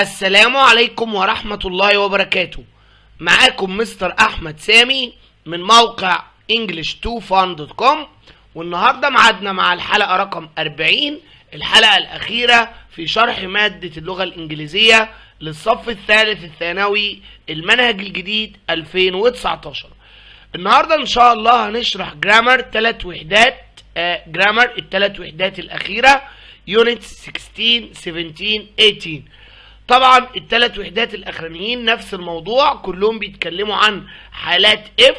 السلام عليكم ورحمة الله وبركاته معاكم مستر أحمد سامي من موقع english2fun.com والنهاردة معادنا مع الحلقة رقم 40 الحلقة الأخيرة في شرح مادة اللغة الإنجليزية للصف الثالث الثانوي المنهج الجديد 2019 النهاردة إن شاء الله هنشرح جرامر ثلاث وحدات آه جرامر الثلاث وحدات الأخيرة يونت 16 17 18 طبعا الثلاث وحدات الاخرانيين نفس الموضوع كلهم بيتكلموا عن حالات اف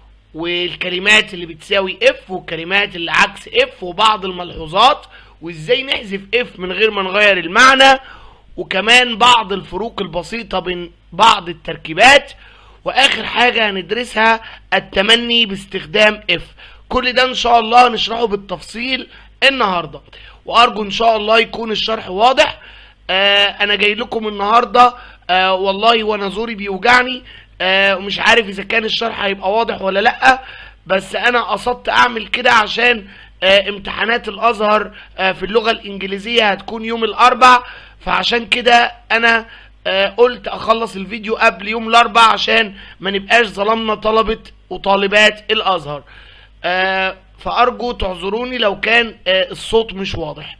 والكلمات اللي بتساوي اف والكلمات اللي عكس اف وبعض الملحوظات وازاي نحذف اف من غير ما نغير المعنى وكمان بعض الفروق البسيطة بين بعض التركيبات واخر حاجة هندرسها التمني باستخدام اف كل ده ان شاء الله هنشرحه بالتفصيل النهاردة وارجو ان شاء الله يكون الشرح واضح آه انا جاي لكم النهارده آه والله وانا زوري بيوجعني آه ومش عارف اذا كان الشرح هيبقى واضح ولا لا بس انا قصدت اعمل كده عشان آه امتحانات الازهر آه في اللغه الانجليزيه هتكون يوم الاربع فعشان كده انا آه قلت اخلص الفيديو قبل يوم الاربع عشان ما نبقاش ظلمنا طلبه وطالبات الازهر آه فارجو تعذروني لو كان آه الصوت مش واضح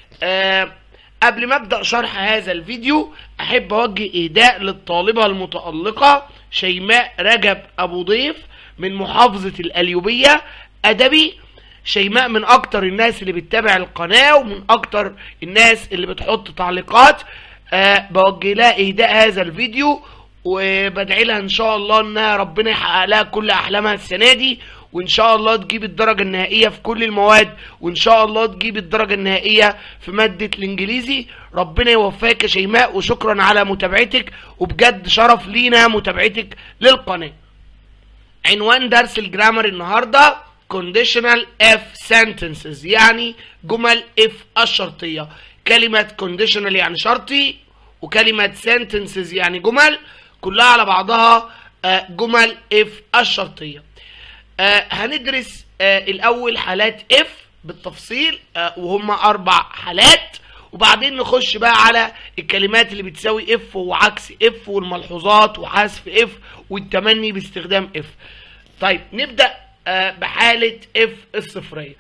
آه قبل ما ابدا شرح هذا الفيديو احب اوجه اهداء للطالبه المتالقه شيماء رجب ابو ضيف من محافظه القليوبيه ادبي شيماء من اكتر الناس اللي بتتابع القناه ومن اكتر الناس اللي بتحط تعليقات أه بوجه لها اهداء هذا الفيديو وبدعي لها ان شاء الله انها ربنا يحقق لها كل احلامها السنه دي وان شاء الله تجيب الدرجه النهائيه في كل المواد وان شاء الله تجيب الدرجه النهائيه في ماده الانجليزي ربنا يوفقك يا شيماء وشكرا على متابعتك وبجد شرف لينا متابعتك للقناه عنوان درس الجرامر النهارده conditional if sentences يعني جمل if الشرطيه كلمه conditional يعني شرطي وكلمه sentences يعني جمل كلها على بعضها جمل if الشرطيه آه هندرس آه الاول حالات اف بالتفصيل آه وهم اربع حالات وبعدين نخش بقى على الكلمات اللي بتساوي اف وعكس اف والملحوظات وحذف اف والتمني باستخدام اف طيب نبدا بحاله اف الصفريه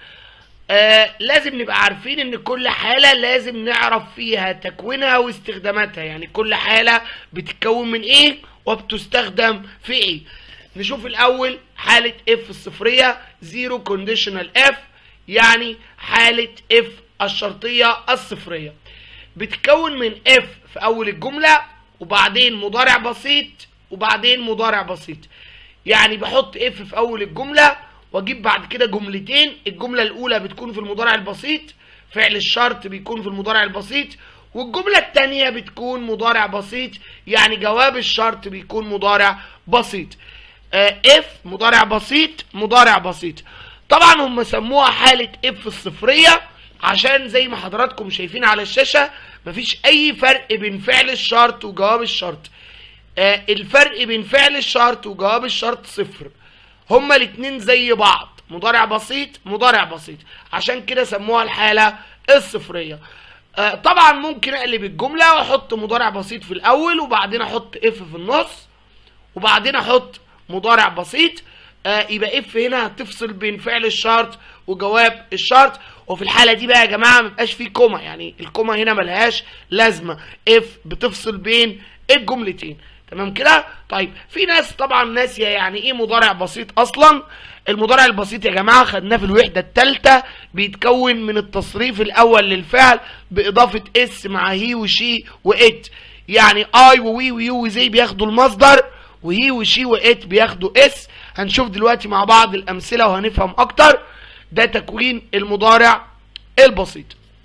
لازم نبقى عارفين ان كل حالة لازم نعرف فيها تكوينها واستخداماتها يعني كل حالة بتتكون من ايه وبتستخدم في ايه نشوف الاول حالة اف الصفرية زيرو كونديشنال اف يعني حالة اف الشرطية الصفرية بتكون من اف في اول الجملة وبعدين مضارع بسيط وبعدين مضارع بسيط يعني بحط اف في اول الجملة واجيب بعد كده جملتين الجملة الاولى بتكون في المضارع البسيط فعل الشرط بيكون في المضارع البسيط والجملة التانية بتكون مضارع بسيط يعني جواب الشرط بيكون مضارع بسيط اف مضارع بسيط مضارع بسيط طبعا هم سموها حالة اف الصفرية عشان زي ما حضراتكم شايفين على الشاشة مفيش اي فرق بين فعل الشرط وجواب الشرط آه الفرق بين فعل الشرط وجواب الشرط صفر هما الاتنين زي بعض مضارع بسيط مضارع بسيط عشان كده سموها الحالة الصفرية آه طبعا ممكن اقلب الجملة واحط مضارع بسيط في الاول وبعدين احط اف في النص وبعدين احط مضارع بسيط آه يبقى اف هنا هتفصل بين فعل الشرط وجواب الشرط وفي الحاله دي بقى يا جماعه ما بيبقاش فيه كوما يعني الكوما هنا ملهاش لازمه اف بتفصل بين الجملتين تمام كده طيب في ناس طبعا ناسيه يعني ايه مضارع بسيط اصلا المضارع البسيط يا جماعه خدناه في الوحده الثالثه بيتكون من التصريف الاول للفعل باضافه اس مع هي وشي وات يعني اي ووي ويو وزي بياخدوا المصدر وهي وشي وات بياخدوا اس هنشوف دلوقتي مع بعض الامثله وهنفهم اكتر ده تكوين المضارع البسيط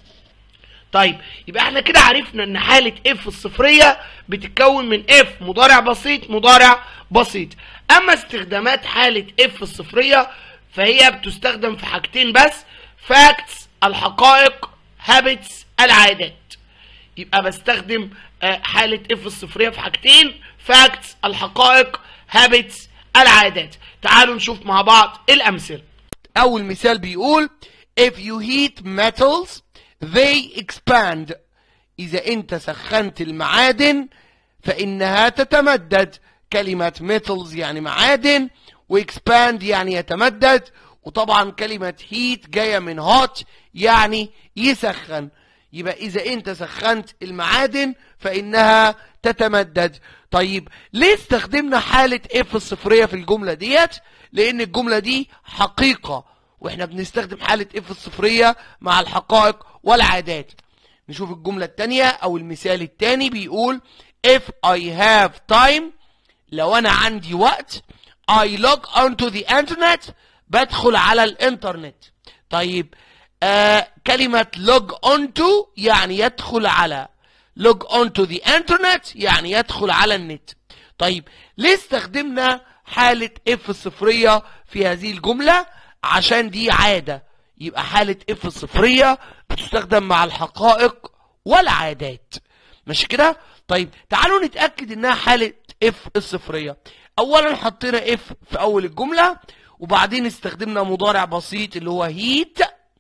طيب يبقى احنا كده عرفنا ان حاله اف الصفريه بتتكون من اف مضارع بسيط مضارع بسيط اما استخدامات حاله اف الصفريه فهي بتستخدم في حاجتين بس فاكتس الحقائق هابتس العادات يبقى بستخدم حاله اف الصفريه في حاجتين فاكتس الحقائق هابتس العادات تعالوا نشوف مع بعض الامثله اول مثال بيقول if you heat metals they expand إذا أنت سخنت المعادن فإنها تتمدد كلمة metals يعني معادن واكسباند يعني يتمدد وطبعا كلمة heat جاية من hot يعني يسخن يبقى إذا أنت سخنت المعادن فإنها تتمدد طيب ليه استخدمنا حالة اف الصفرية في الجملة ديت لأن الجملة دي حقيقة واحنا بنستخدم حالة اف الصفرية مع الحقائق والعادات نشوف الجملة التانية أو المثال التاني بيقول if I have time لو أنا عندي وقت I log onto the internet بدخل على الانترنت طيب آه كلمة log onto يعني يدخل على log onto the internet يعني يدخل على النت طيب ليه استخدمنا حالة اف الصفرية في هذه الجملة عشان دي عادة يبقى حالة اف الصفرية بتستخدم مع الحقائق والعادات مش كده طيب تعالوا نتأكد انها حالة اف الصفرية اولا حطينا اف في اول الجملة وبعدين استخدمنا مضارع بسيط اللي هو هيت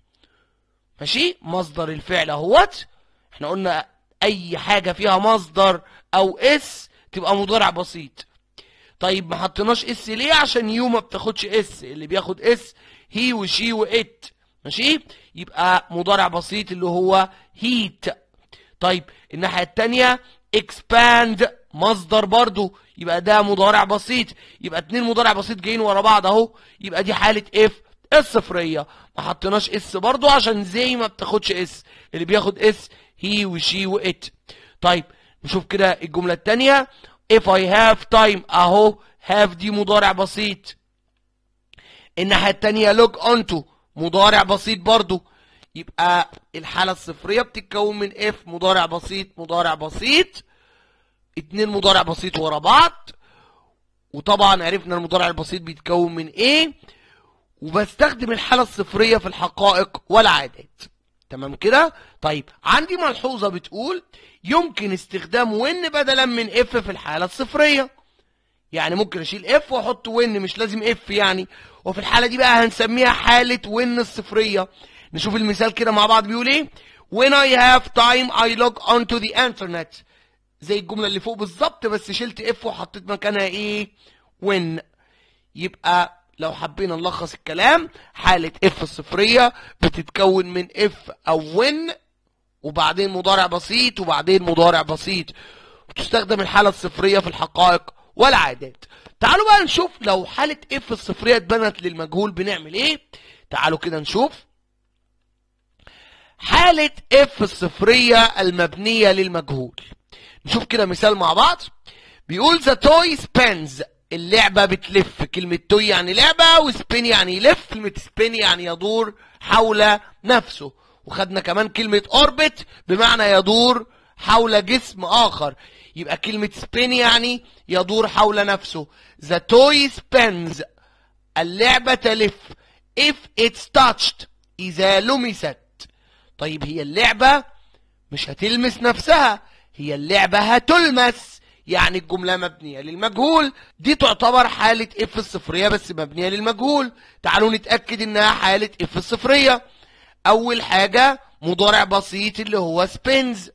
ماشي مصدر الفعل اهوت احنا قلنا اي حاجة فيها مصدر او اس تبقى مضارع بسيط طيب ما حطيناش اس ليه عشان يو ما بتاخدش اس اللي بياخد اس هي وشي وات ماشي يبقى مضارع بسيط اللي هو هيت طيب الناحية التانية expand مصدر برضو يبقى ده مضارع بسيط يبقى اتنين مضارع بسيط جايين ورا بعض اهو يبقى دي حالة اف الصفرية ما حطيناش اس برضو عشان زي ما بتاخدش اس اللي بياخد اس هي وشي وات طيب نشوف كده الجملة التانية if I have time اهو have دي مضارع بسيط الناحية التانية log onto مضارع بسيط برضو يبقى الحالة الصفرية بتتكون من اف مضارع بسيط مضارع بسيط اتنين مضارع بسيط ورا بعض وطبعا عرفنا المضارع البسيط بيتكون من ايه وبستخدم الحالة الصفرية في الحقائق والعادات تمام كده طيب عندي ملحوظة بتقول يمكن استخدام وين بدلا من اف في الحالة الصفرية يعني ممكن اشيل اف واحط وين مش لازم اف يعني وفي الحالة دي بقى هنسميها حالة وين الصفرية نشوف المثال كده مع بعض بيقول ايه when I have time I log onto the internet زي الجملة اللي فوق بالظبط بس شلت اف وحطيت مكانها ايه when يبقى لو حبينا نلخص الكلام حالة اف الصفرية بتتكون من اف او when وبعدين مضارع بسيط وبعدين مضارع بسيط وتستخدم الحالة الصفرية في الحقائق والعادات تعالوا بقى نشوف لو حالة اف الصفرية اتبنت للمجهول بنعمل ايه تعالوا كده نشوف حالة اف الصفرية المبنية للمجهول نشوف كده مثال مع بعض بيقول the toy spins اللعبة بتلف كلمة توي يعني لعبة وسبين يعني يلف كلمة سبين يعني يدور حول نفسه وخدنا كمان كلمة اوربت بمعنى يدور حول جسم آخر يبقى كلمة سبين يعني يدور حول نفسه the toy spins اللعبة تلف if it's touched إذا لمست طيب هي اللعبة مش هتلمس نفسها هي اللعبة هتلمس يعني الجملة مبنية للمجهول دي تعتبر حالة اف الصفرية بس مبنية للمجهول تعالوا نتأكد انها حالة اف الصفرية اول حاجة مضارع بسيط اللي هو سبينز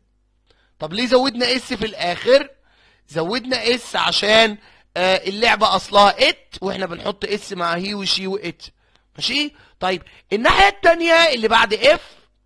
طب ليه زودنا اس في الاخر زودنا اس عشان آه اللعبة اصلها ات واحنا بنحط اس مع هي وشي وات ماشي طيب الناحية التانية اللي بعد اف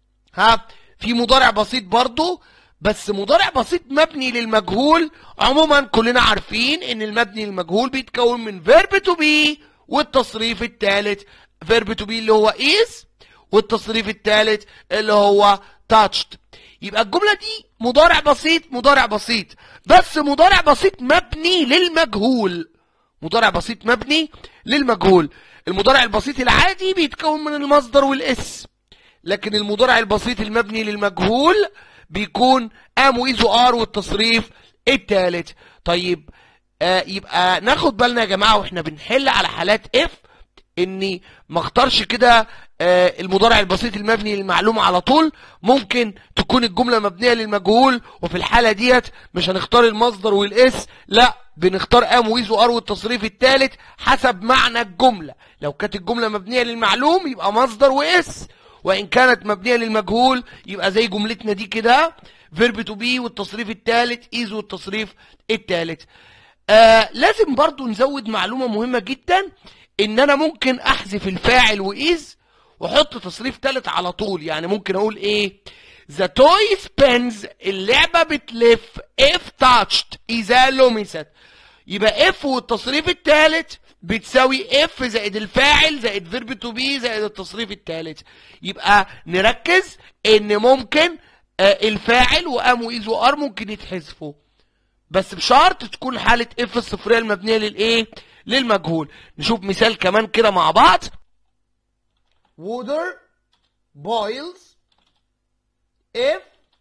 ها في مضارع بسيط برضو بس مضارع بسيط مبني للمجهول عموما كلنا عارفين ان المبني للمجهول بيتكون من verb to be والتصريف الثالث verb to be اللي هو is والتصريف الثالث اللي هو touched يبقى الجملة دي مضارع بسيط مضارع بسيط بس مضارع بسيط مبني للمجهول مضارع بسيط مبني للمجهول المضارع البسيط العادي بيتكون من المصدر والاس لكن المضارع البسيط المبني للمجهول بيكون ام وايزو ار والتصريف الثالث طيب آه يبقى ناخد بالنا يا جماعه واحنا بنحل على حالات اف اني ما اختارش كده آه المضارع البسيط المبني للمعلومه على طول ممكن تكون الجمله مبنيه للمجهول وفي الحاله ديت مش هنختار المصدر والاس لا بنختار ام ويزو ار والتصريف الثالث حسب معنى الجمله لو كانت الجمله مبنيه للمعلوم يبقى مصدر واس وان كانت مبنيه للمجهول يبقى زي جملتنا دي كده فيرب تو بي والتصريف الثالث از والتصريف الثالث آه لازم برضو نزود معلومة مهمة جدا ان انا ممكن احذف الفاعل واز واحط تصريف ثالث على طول يعني ممكن اقول ايه The toy spins اللعبة بتلف if touched إذا لمست يبقى if والتصريف الثالث بتساوي if زائد الفاعل زائد فيرب تو بي زائد التصريف الثالث يبقى نركز ان ممكن آه الفاعل وام وايز وار ممكن يتحذفوا بس بشرط تكون حالة اف الصفرية المبنية للايه للمجهول نشوف مثال كمان كده مع بعض water boils if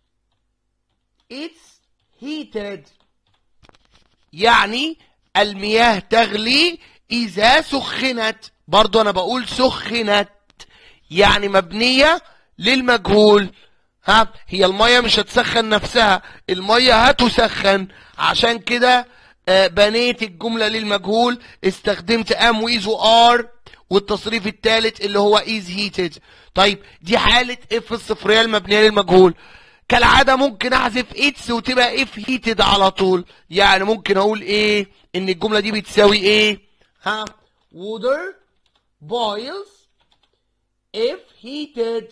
it's heated يعني المياه تغلي إذا سخنت برضو أنا بقول سخنت يعني مبنية للمجهول ها هي المية مش هتسخن نفسها المية هتسخن عشان كده آه بنيت الجملة للمجهول استخدمت ام ويز وار والتصريف الثالث اللي هو is heated طيب دي حالة اف الصفرية المبنية للمجهول كالعادة ممكن احذف اتس وتبقى اف heated على طول يعني ممكن اقول ايه ان الجملة دي بتساوي ايه ها water boils if heated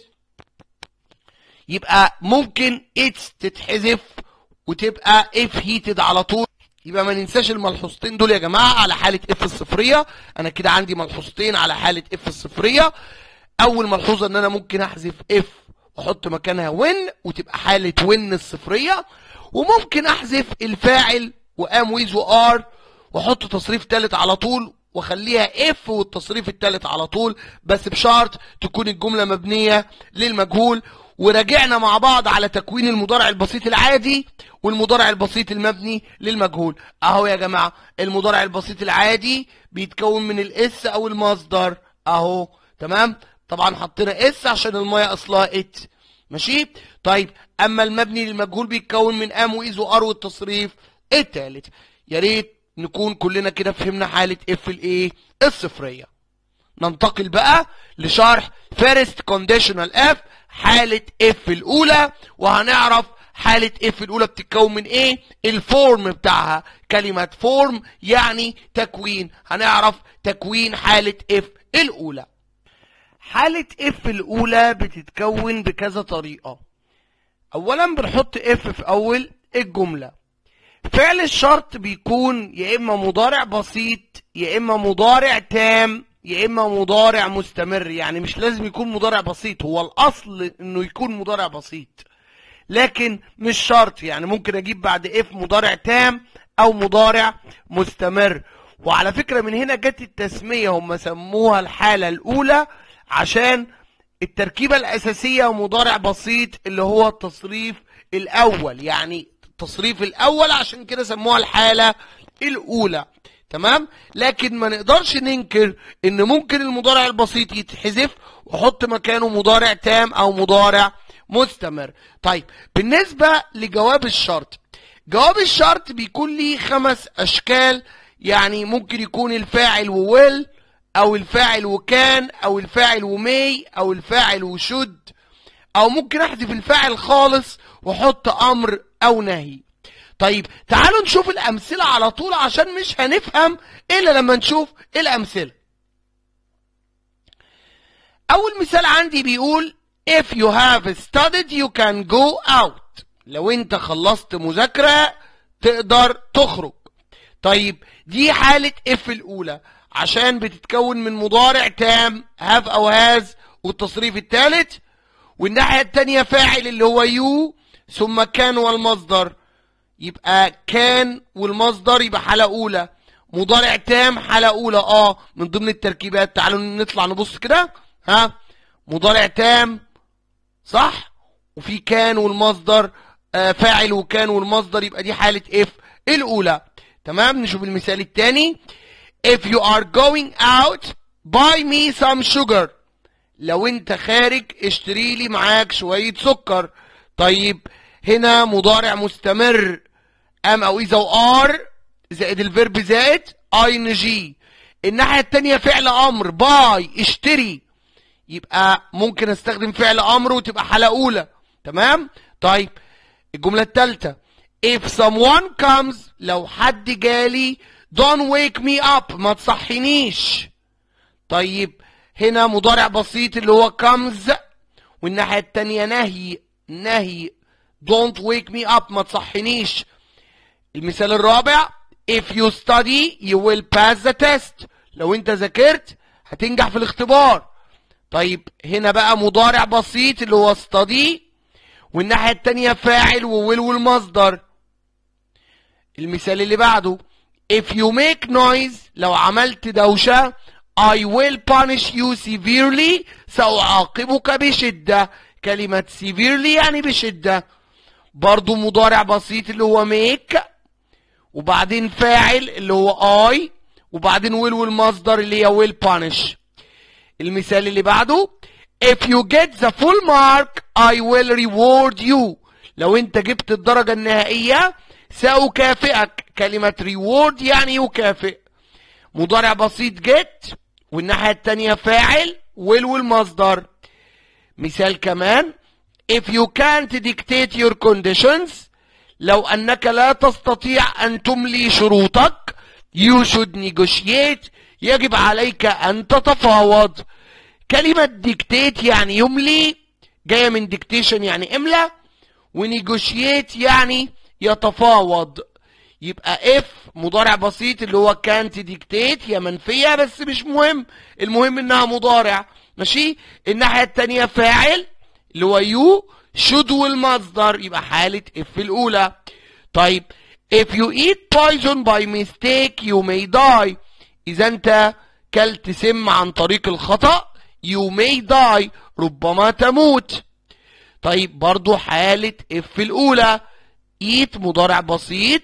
يبقى ممكن اتس تتحذف وتبقى اف هيتد على طول يبقى ما ننساش الملحوظتين دول يا جماعه على حاله اف الصفريه انا كده عندي ملحوظتين على حاله اف الصفريه اول ملحوظه ان انا ممكن احذف اف واحط مكانها وين وتبقى حاله وين الصفريه وممكن احذف الفاعل وام ويز وار واحط تصريف ثالث على طول واخليها اف والتصريف الثالث على طول بس بشرط تكون الجمله مبنيه للمجهول وراجعنا مع بعض على تكوين المضارع البسيط العادي والمضارع البسيط المبني للمجهول اهو يا جماعه المضارع البسيط العادي بيتكون من الاس او المصدر اهو تمام طبعا حطينا اس عشان الميه اصلها ات ماشي طيب اما المبني للمجهول بيتكون من ام وايز وار والتصريف التالت يا ريت نكون كلنا كده فهمنا حاله اف الايه الصفريه ننتقل بقى لشرح فيرست كونديشنال اف حالة اف الاولى وهنعرف حالة اف الاولى بتتكون من ايه الفورم بتاعها كلمة فورم يعني تكوين هنعرف تكوين حالة اف الاولى حالة اف الاولى بتتكون بكذا طريقة اولا بنحط اف في اول الجملة فعل الشرط بيكون يا اما مضارع بسيط يا اما مضارع تام يا اما مضارع مستمر يعني مش لازم يكون مضارع بسيط هو الاصل انه يكون مضارع بسيط لكن مش شرط يعني ممكن اجيب بعد اف مضارع تام او مضارع مستمر وعلى فكرة من هنا جت التسمية هم سموها الحالة الاولى عشان التركيبة الاساسية مضارع بسيط اللي هو التصريف الاول يعني التصريف الاول عشان كده سموها الحالة الاولى تمام لكن ما نقدرش ننكر ان ممكن المضارع البسيط يتحذف واحط مكانه مضارع تام او مضارع مستمر طيب بالنسبة لجواب الشرط جواب الشرط بيكون ليه خمس اشكال يعني ممكن يكون الفاعل وويل او الفاعل وكان او الفاعل ومي او الفاعل وشد او ممكن احذف الفاعل خالص واحط امر او نهي طيب تعالوا نشوف الأمثلة على طول عشان مش هنفهم إلا لما نشوف الأمثلة أول مثال عندي بيقول If you have studied you can go out لو أنت خلصت مذاكرة تقدر تخرج طيب دي حالة if الأولى عشان بتتكون من مضارع تام have أو has والتصريف الثالث والناحية التانية فاعل اللي هو you ثم كان والمصدر يبقى كان والمصدر يبقى حالة أولى مضارع تام حالة أولى اه من ضمن التركيبات تعالوا نطلع نبص كده ها مضارع تام صح وفي كان والمصدر آه فاعل وكان والمصدر يبقى دي حالة اف الأولى تمام نشوف المثال الثاني if you are going out buy me some sugar لو انت خارج اشتري لي معاك شوية سكر طيب هنا مضارع مستمر ام او اذا وار زائد الفيرب زائد اي ان جي الناحيه الثانيه فعل امر باي اشتري يبقى ممكن استخدم فعل امر وتبقى حاله اولى تمام طيب الجملة التالتة if someone comes لو حد جالي don't wake me up ما تصحينيش طيب هنا مضارع بسيط اللي هو comes والناحية التانية نهي نهي don't wake me up ما تصحينيش المثال الرابع if you study you will pass the test لو انت ذاكرت هتنجح في الاختبار طيب هنا بقى مضارع بسيط اللي هو study والناحية التانية فاعل وويل والمصدر المثال اللي بعده if you make noise لو عملت دوشة I will punish you severely سأعاقبك بشدة كلمة severely يعني بشدة برضو مضارع بسيط اللي هو make وبعدين فاعل اللي هو I وبعدين will والمصدر اللي هي will punish المثال اللي بعده if you get the full mark I will reward you لو انت جبت الدرجة النهائية سأكافئك كلمة reward يعني يكافئ مضارع بسيط get والناحية التانية فاعل will والمصدر مثال كمان if you can't dictate your conditions لو أنك لا تستطيع أن تملي شروطك you should negotiate يجب عليك أن تتفاوض كلمة dictate يعني يملي جاية من dictation يعني املى ونيجوشيت يعني يتفاوض يبقى if مضارع بسيط اللي هو كانت ديكتيت هي منفية بس مش مهم المهم انها مضارع ماشي الناحية التانية فاعل اللي هو يو should والمصدر يبقى حالة if الأولى طيب if you eat poison by mistake you may die إذا أنت كلت سم عن طريق الخطأ you may die ربما تموت طيب برضو حالة if الأولى eat مضارع بسيط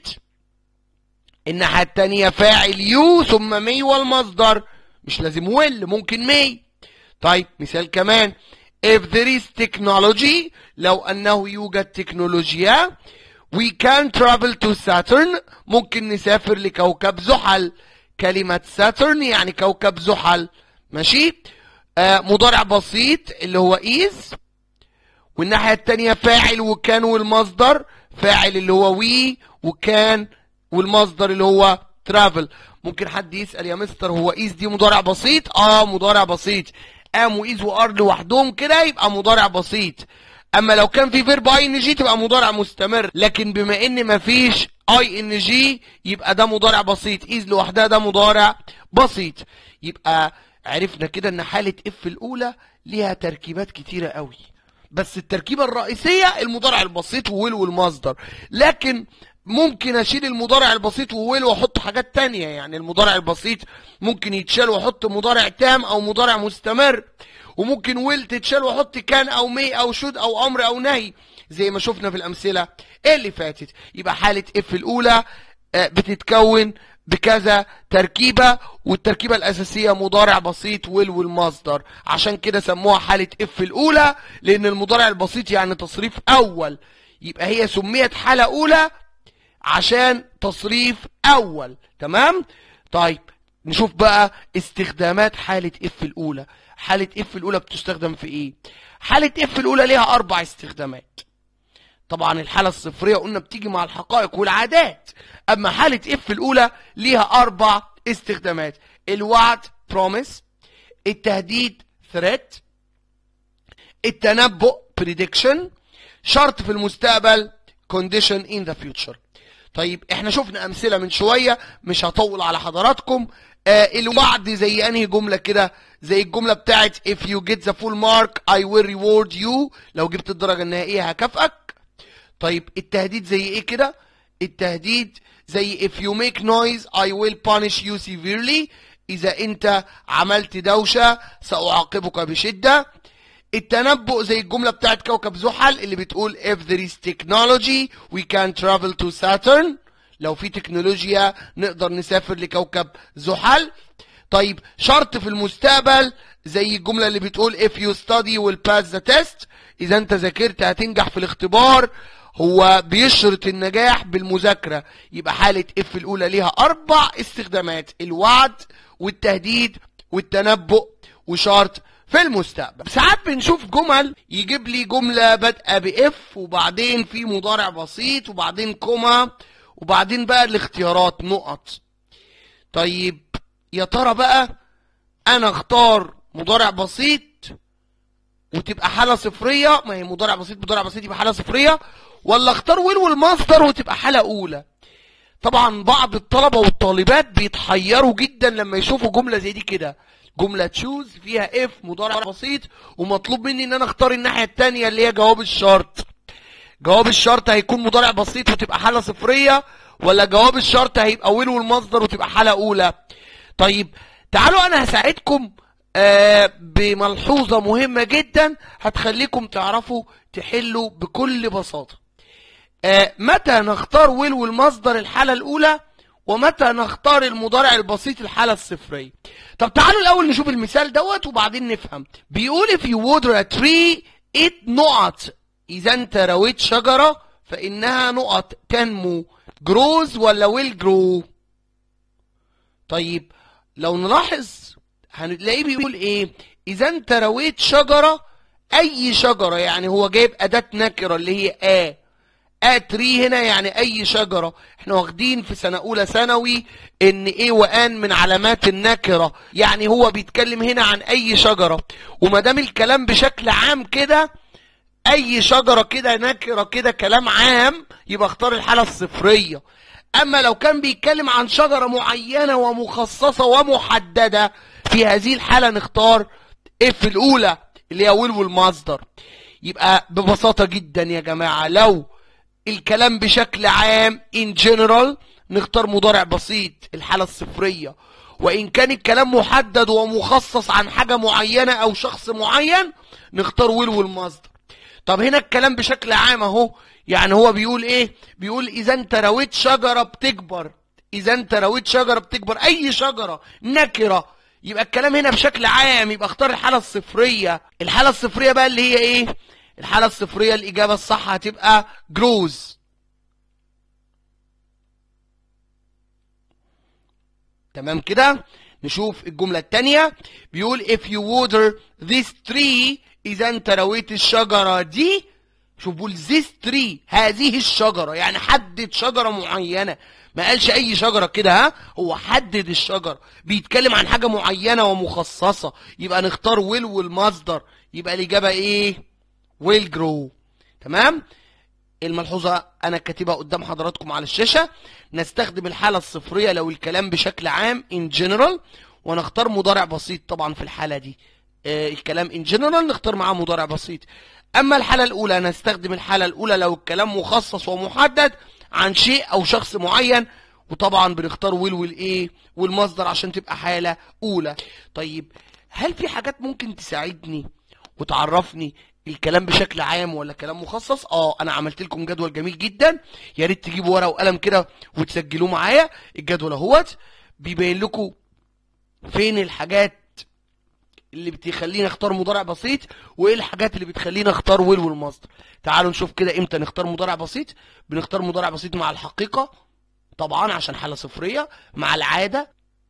الناحية التانية فاعل يو ثم مي والمصدر مش لازم ويل ممكن مي طيب مثال كمان if there is technology لو أنه يوجد تكنولوجيا we can travel to Saturn ممكن نسافر لكوكب زحل كلمة Saturn يعني كوكب زحل ماشي آه مضارع بسيط اللي هو is والناحية التانية فاعل وكان والمصدر فاعل اللي هو وي وكان والمصدر اللي هو ترافل ممكن حد يسأل يا مستر هو ايز دي مضارع بسيط اه مضارع بسيط ام وايز وار لوحدهم كده يبقى مضارع بسيط اما لو كان في فيرب اي ان جي تبقى مضارع مستمر لكن بما ان مفيش اي ان جي يبقى ده مضارع بسيط ايز لوحدها ده مضارع بسيط يبقى عرفنا كده ان حالة اف الاولى ليها تركيبات كتيرة قوي بس التركيبة الرئيسية المضارع البسيط وويل والمصدر لكن ممكن اشيل المضارع البسيط وويل واحط حاجات تانية يعني المضارع البسيط ممكن يتشال واحط مضارع تام او مضارع مستمر وممكن ويل تتشال واحط كان او مي او شود او امر او نهي زي ما شفنا في الامثله اللي فاتت يبقى حاله اف الاولى آه، بتتكون بكذا تركيبة والتركيبة الأساسية مضارع بسيط ويل والمصدر عشان كده سموها حالة اف الأولى لأن المضارع البسيط يعني تصريف أول يبقى هي سميت حالة أولى عشان تصريف أول تمام طيب نشوف بقى استخدامات حالة اف الأولى حالة اف الأولى بتستخدم في إيه حالة اف الأولى ليها أربع استخدامات طبعا الحالة الصفرية قلنا بتيجي مع الحقائق والعادات أما حالة اف الأولى ليها أربع استخدامات الوعد promise التهديد threat التنبؤ prediction شرط في المستقبل condition in the future طيب احنا شفنا امثله من شويه مش هطول على حضراتكم آه الوعد زي انهي جمله كده زي الجمله بتاعت if you get the full mark I will reward you لو جبت الدرجه النهائيه هكافئك طيب التهديد زي ايه كده التهديد زي if you make noise I will punish you severely اذا انت عملت دوشه ساعاقبك بشده التنبؤ زي الجملة بتاعت كوكب زحل اللي بتقول if there is technology we can travel to Saturn لو في تكنولوجيا نقدر نسافر لكوكب زحل طيب شرط في المستقبل زي الجملة اللي بتقول if you study will pass the test إذا أنت ذاكرت هتنجح في الاختبار هو بيشرط النجاح بالمذاكرة يبقى حالة اف الأولى ليها أربع استخدامات الوعد والتهديد والتنبؤ وشرط في المستقبل ساعات بنشوف جمل يجيب لي جملة بادئة بإف وبعدين في مضارع بسيط وبعدين كوما وبعدين بقى الاختيارات نقط طيب يا ترى بقى انا اختار مضارع بسيط وتبقى حالة صفرية ما هي مضارع بسيط مضارع بسيط يبقى حالة صفرية ولا اختار ويل والمصدر وتبقى حالة اولى طبعا بعض الطلبة والطالبات بيتحيروا جدا لما يشوفوا جملة زي دي كده جملة تشوز فيها اف مضارع بسيط ومطلوب مني ان انا اختار الناحية التانية اللي هي جواب الشرط جواب الشرط هيكون مضارع بسيط وتبقى حالة صفرية ولا جواب الشرط هيبقى ويل والمصدر وتبقى حالة اولى طيب تعالوا انا هساعدكم آه بملحوظة مهمة جدا هتخليكم تعرفوا تحلوا بكل بساطة آه متى نختار ويل والمصدر الحالة الأولى ومتى نختار المضارع البسيط الحالة الصفرية طب تعالوا الأول نشوف المثال دوت وبعدين نفهم بيقول if you water a tree it نقط إذا أنت رويت شجرة فإنها نقط تنمو جروز ولا ويل جرو طيب لو نلاحظ هنلاقيه بيقول ايه اذا انت رويت شجرة اي شجرة يعني هو جايب اداة نكرة اللي هي ا ا تري هنا يعني اي شجرة احنا واخدين في سنة اولى ثانوي ان ايه وان من علامات النكرة يعني هو بيتكلم هنا عن اي شجرة وما دام الكلام بشكل عام كده اي شجرة كده نكرة كده كلام عام يبقى اختار الحالة الصفرية اما لو كان بيتكلم عن شجرة معينة ومخصصة ومحددة في هذه الحالة نختار اف الاولى اللي هي ويل والمصدر يبقى ببساطة جدا يا جماعة لو الكلام بشكل عام in general نختار مضارع بسيط الحالة الصفرية وإن كان الكلام محدد ومخصص عن حاجة معينة أو شخص معين نختار ويل والمصدر طب هنا الكلام بشكل عام اهو يعني هو بيقول ايه بيقول اذا انت رويت شجرة بتكبر اذا انت رويت شجرة بتكبر اي شجرة نكرة يبقى الكلام هنا بشكل عام يبقى اختار الحالة الصفرية الحالة الصفرية بقى اللي هي ايه الحالة الصفرية الاجابة الصح هتبقى جروز تمام كده نشوف الجملة التانية بيقول if you water this tree إذا أنت رويت الشجرة دي شوف بيقول this tree هذه الشجرة يعني حدد شجرة معينة ما قالش أي شجرة كده ها هو حدد الشجرة بيتكلم عن حاجة معينة ومخصصة يبقى نختار will والمصدر يبقى الإجابة إيه will grow تمام الملحوظة أنا كاتبها قدام حضراتكم على الشاشة نستخدم الحالة الصفرية لو الكلام بشكل عام in general ونختار مضارع بسيط طبعا في الحالة دي آه الكلام in general نختار معاه مضارع بسيط أما الحالة الأولى نستخدم الحالة الأولى لو الكلام مخصص ومحدد عن شيء أو شخص معين وطبعا بنختار ويل والإيه والمصدر عشان تبقى حالة أولى طيب هل في حاجات ممكن تساعدني وتعرفني الكلام بشكل عام ولا كلام مخصص اه انا عملت لكم جدول جميل جدا يا ريت تجيبوا ورقه وقلم كده وتسجلوه معايا الجدول اهوت بيبين لكم فين الحاجات اللي بتخليني اختار مضارع بسيط وايه الحاجات اللي بتخليني اختار ويل والمصدر تعالوا نشوف كده امتى نختار مضارع بسيط بنختار مضارع بسيط مع الحقيقه طبعا عشان حاله صفريه مع العاده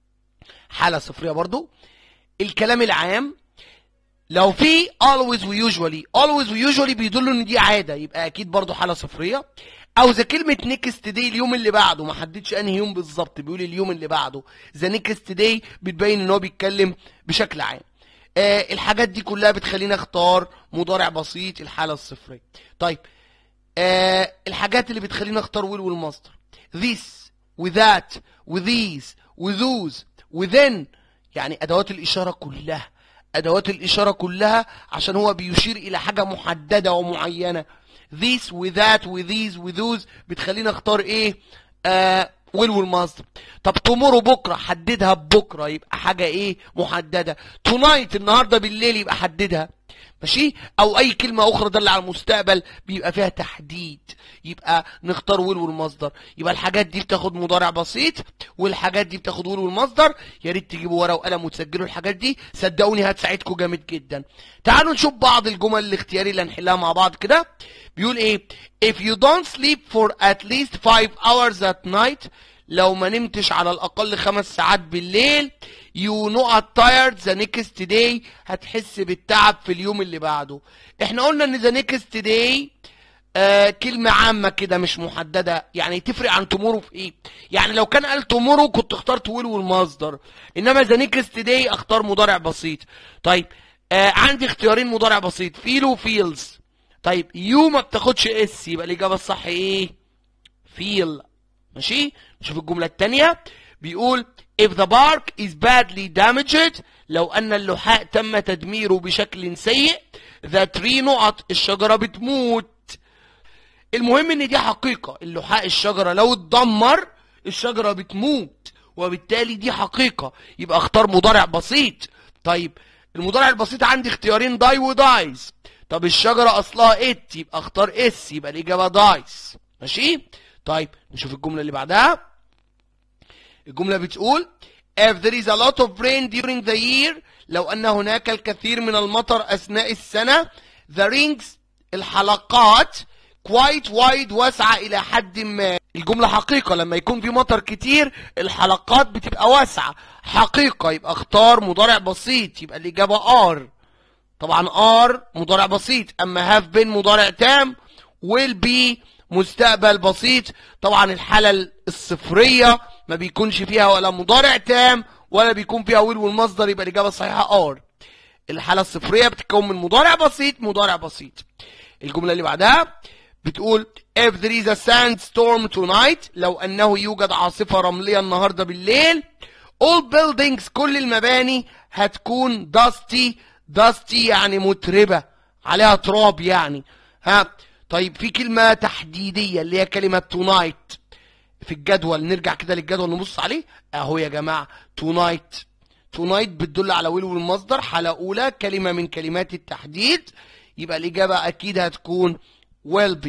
حاله صفريه برضو الكلام العام لو في always و usually always و usually بيدل ان دي عاده يبقى اكيد برضو حاله صفريه او ذا كلمه next day اليوم اللي بعده ما حددش انهي يوم بالظبط بيقول اليوم اللي بعده ذا next day بتبين ان هو بيتكلم بشكل عام آه الحاجات دي كلها بتخلينا اختار مضارع بسيط الحاله الصفريه طيب آه الحاجات اللي بتخلينا اختار will والمصدر this وذات وthese وthose وthen يعني ادوات الاشاره كلها ادوات الاشاره كلها عشان هو بيشير الى حاجه محدده ومعينه this وذات وthese وthose بتخلينا اختار ايه آه ويل والمصدر طب tomorrow بكره حددها ببكره يبقى حاجه ايه محدده tonight النهارده بالليل يبقى حددها ماشي او اي كلمه اخرى دل على المستقبل بيبقى فيها تحديد يبقى نختار ويل والمصدر يبقى الحاجات دي بتاخد مضارع بسيط والحاجات دي بتاخد ويل والمصدر يا ريت تجيبوا ورقه وقلم وتسجلوا الحاجات دي صدقوني هتساعدكم جامد جدا تعالوا نشوف بعض الجمل الاختياري اللي هنحلها مع بعض كده بيقول ايه if you don't sleep for at least 5 hours at night لو ما نمتش على الاقل خمس ساعات بالليل يو نوت تايرد ذا نيكست داي هتحس بالتعب في اليوم اللي بعده احنا قلنا ان ذا نيكست داي آه كلمة عامة كده مش محددة يعني تفرق عن تومورو في ايه يعني لو كان قال تومورو كنت اخترت ويل والمصدر انما ذا نيكست داي اختار مضارع بسيط طيب آه عندي اختيارين مضارع بسيط فيلو فيلز طيب يو ما بتاخدش اس يبقى الاجابة الصح ايه فيل ماشي نشوف الجملة التانية بيقول if the bark is badly damaged لو ان اللحاء تم تدميره بشكل سيء the tree نقط الشجرة بتموت المهم ان دي حقيقة اللحاء الشجرة لو اتدمر الشجرة بتموت وبالتالي دي حقيقة يبقى اختار مضارع بسيط طيب المضارع البسيط عندي اختيارين داي ودايز طب الشجرة اصلها ات يبقى اختار اس يبقى الاجابة دايز ماشي طيب نشوف الجملة اللي بعدها الجملة بتقول if there is a lot of rain during the year لو ان هناك الكثير من المطر اثناء السنة the rings الحلقات quite wide واسعة الى حد ما الجملة حقيقة لما يكون في مطر كتير الحلقات بتبقى واسعة حقيقة يبقى اختار مضارع بسيط يبقى الإجابة ار طبعا ار مضارع بسيط اما have been مضارع تام will be مستقبل بسيط طبعا الحالة الصفرية ما بيكونش فيها ولا مضارع تام ولا بيكون فيها will والمصدر يبقى الإجابة الصحيحة ار الحالة الصفرية بتتكون من مضارع بسيط مضارع بسيط الجملة اللي بعدها بتقول if there is a sandstorm tonight لو أنه يوجد عاصفة رملية النهاردة بالليل all buildings كل المباني هتكون dusty dusty يعني متربة عليها تراب يعني ها طيب في كلمة تحديدية اللي هي كلمة tonight في الجدول نرجع كده للجدول نبص عليه اهو يا جماعة tonight tonight بتدل على ويل والمصدر حالة أولى كلمة من كلمات التحديد يبقى الإجابة أكيد هتكون will be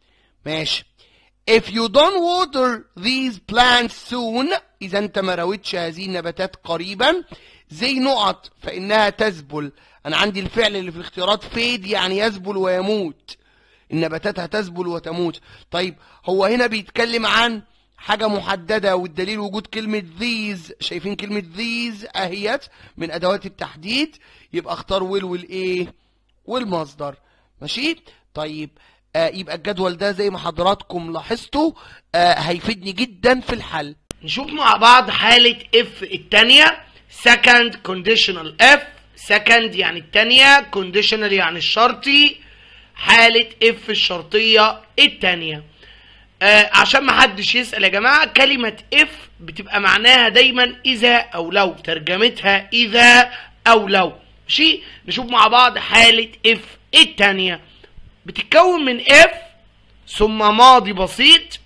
ماشي if you don't water these plants soon إذا أنت ما رويتش هذه النباتات قريبا زي نقط فإنها تذبل أنا عندي الفعل اللي في الاختيارات فيد يعني يذبل ويموت النباتات هتذبل وتموت طيب هو هنا بيتكلم عن حاجة محددة والدليل وجود كلمة these شايفين كلمة these اهيت من ادوات التحديد يبقى اختار will والايه والمصدر ماشي طيب آه يبقى الجدول ده زي ما حضراتكم لاحظتوا آه هيفيدني جدا في الحل نشوف مع بعض حالة اف التانية second conditional f second يعني التانية conditional يعني الشرطي حالة اف الشرطية التانية آه عشان ما حدش يسأل يا جماعة كلمة اف بتبقى معناها دايما اذا او لو ترجمتها اذا او لو ماشي نشوف مع بعض حالة اف التانية بتتكون من اف ثم ماضي بسيط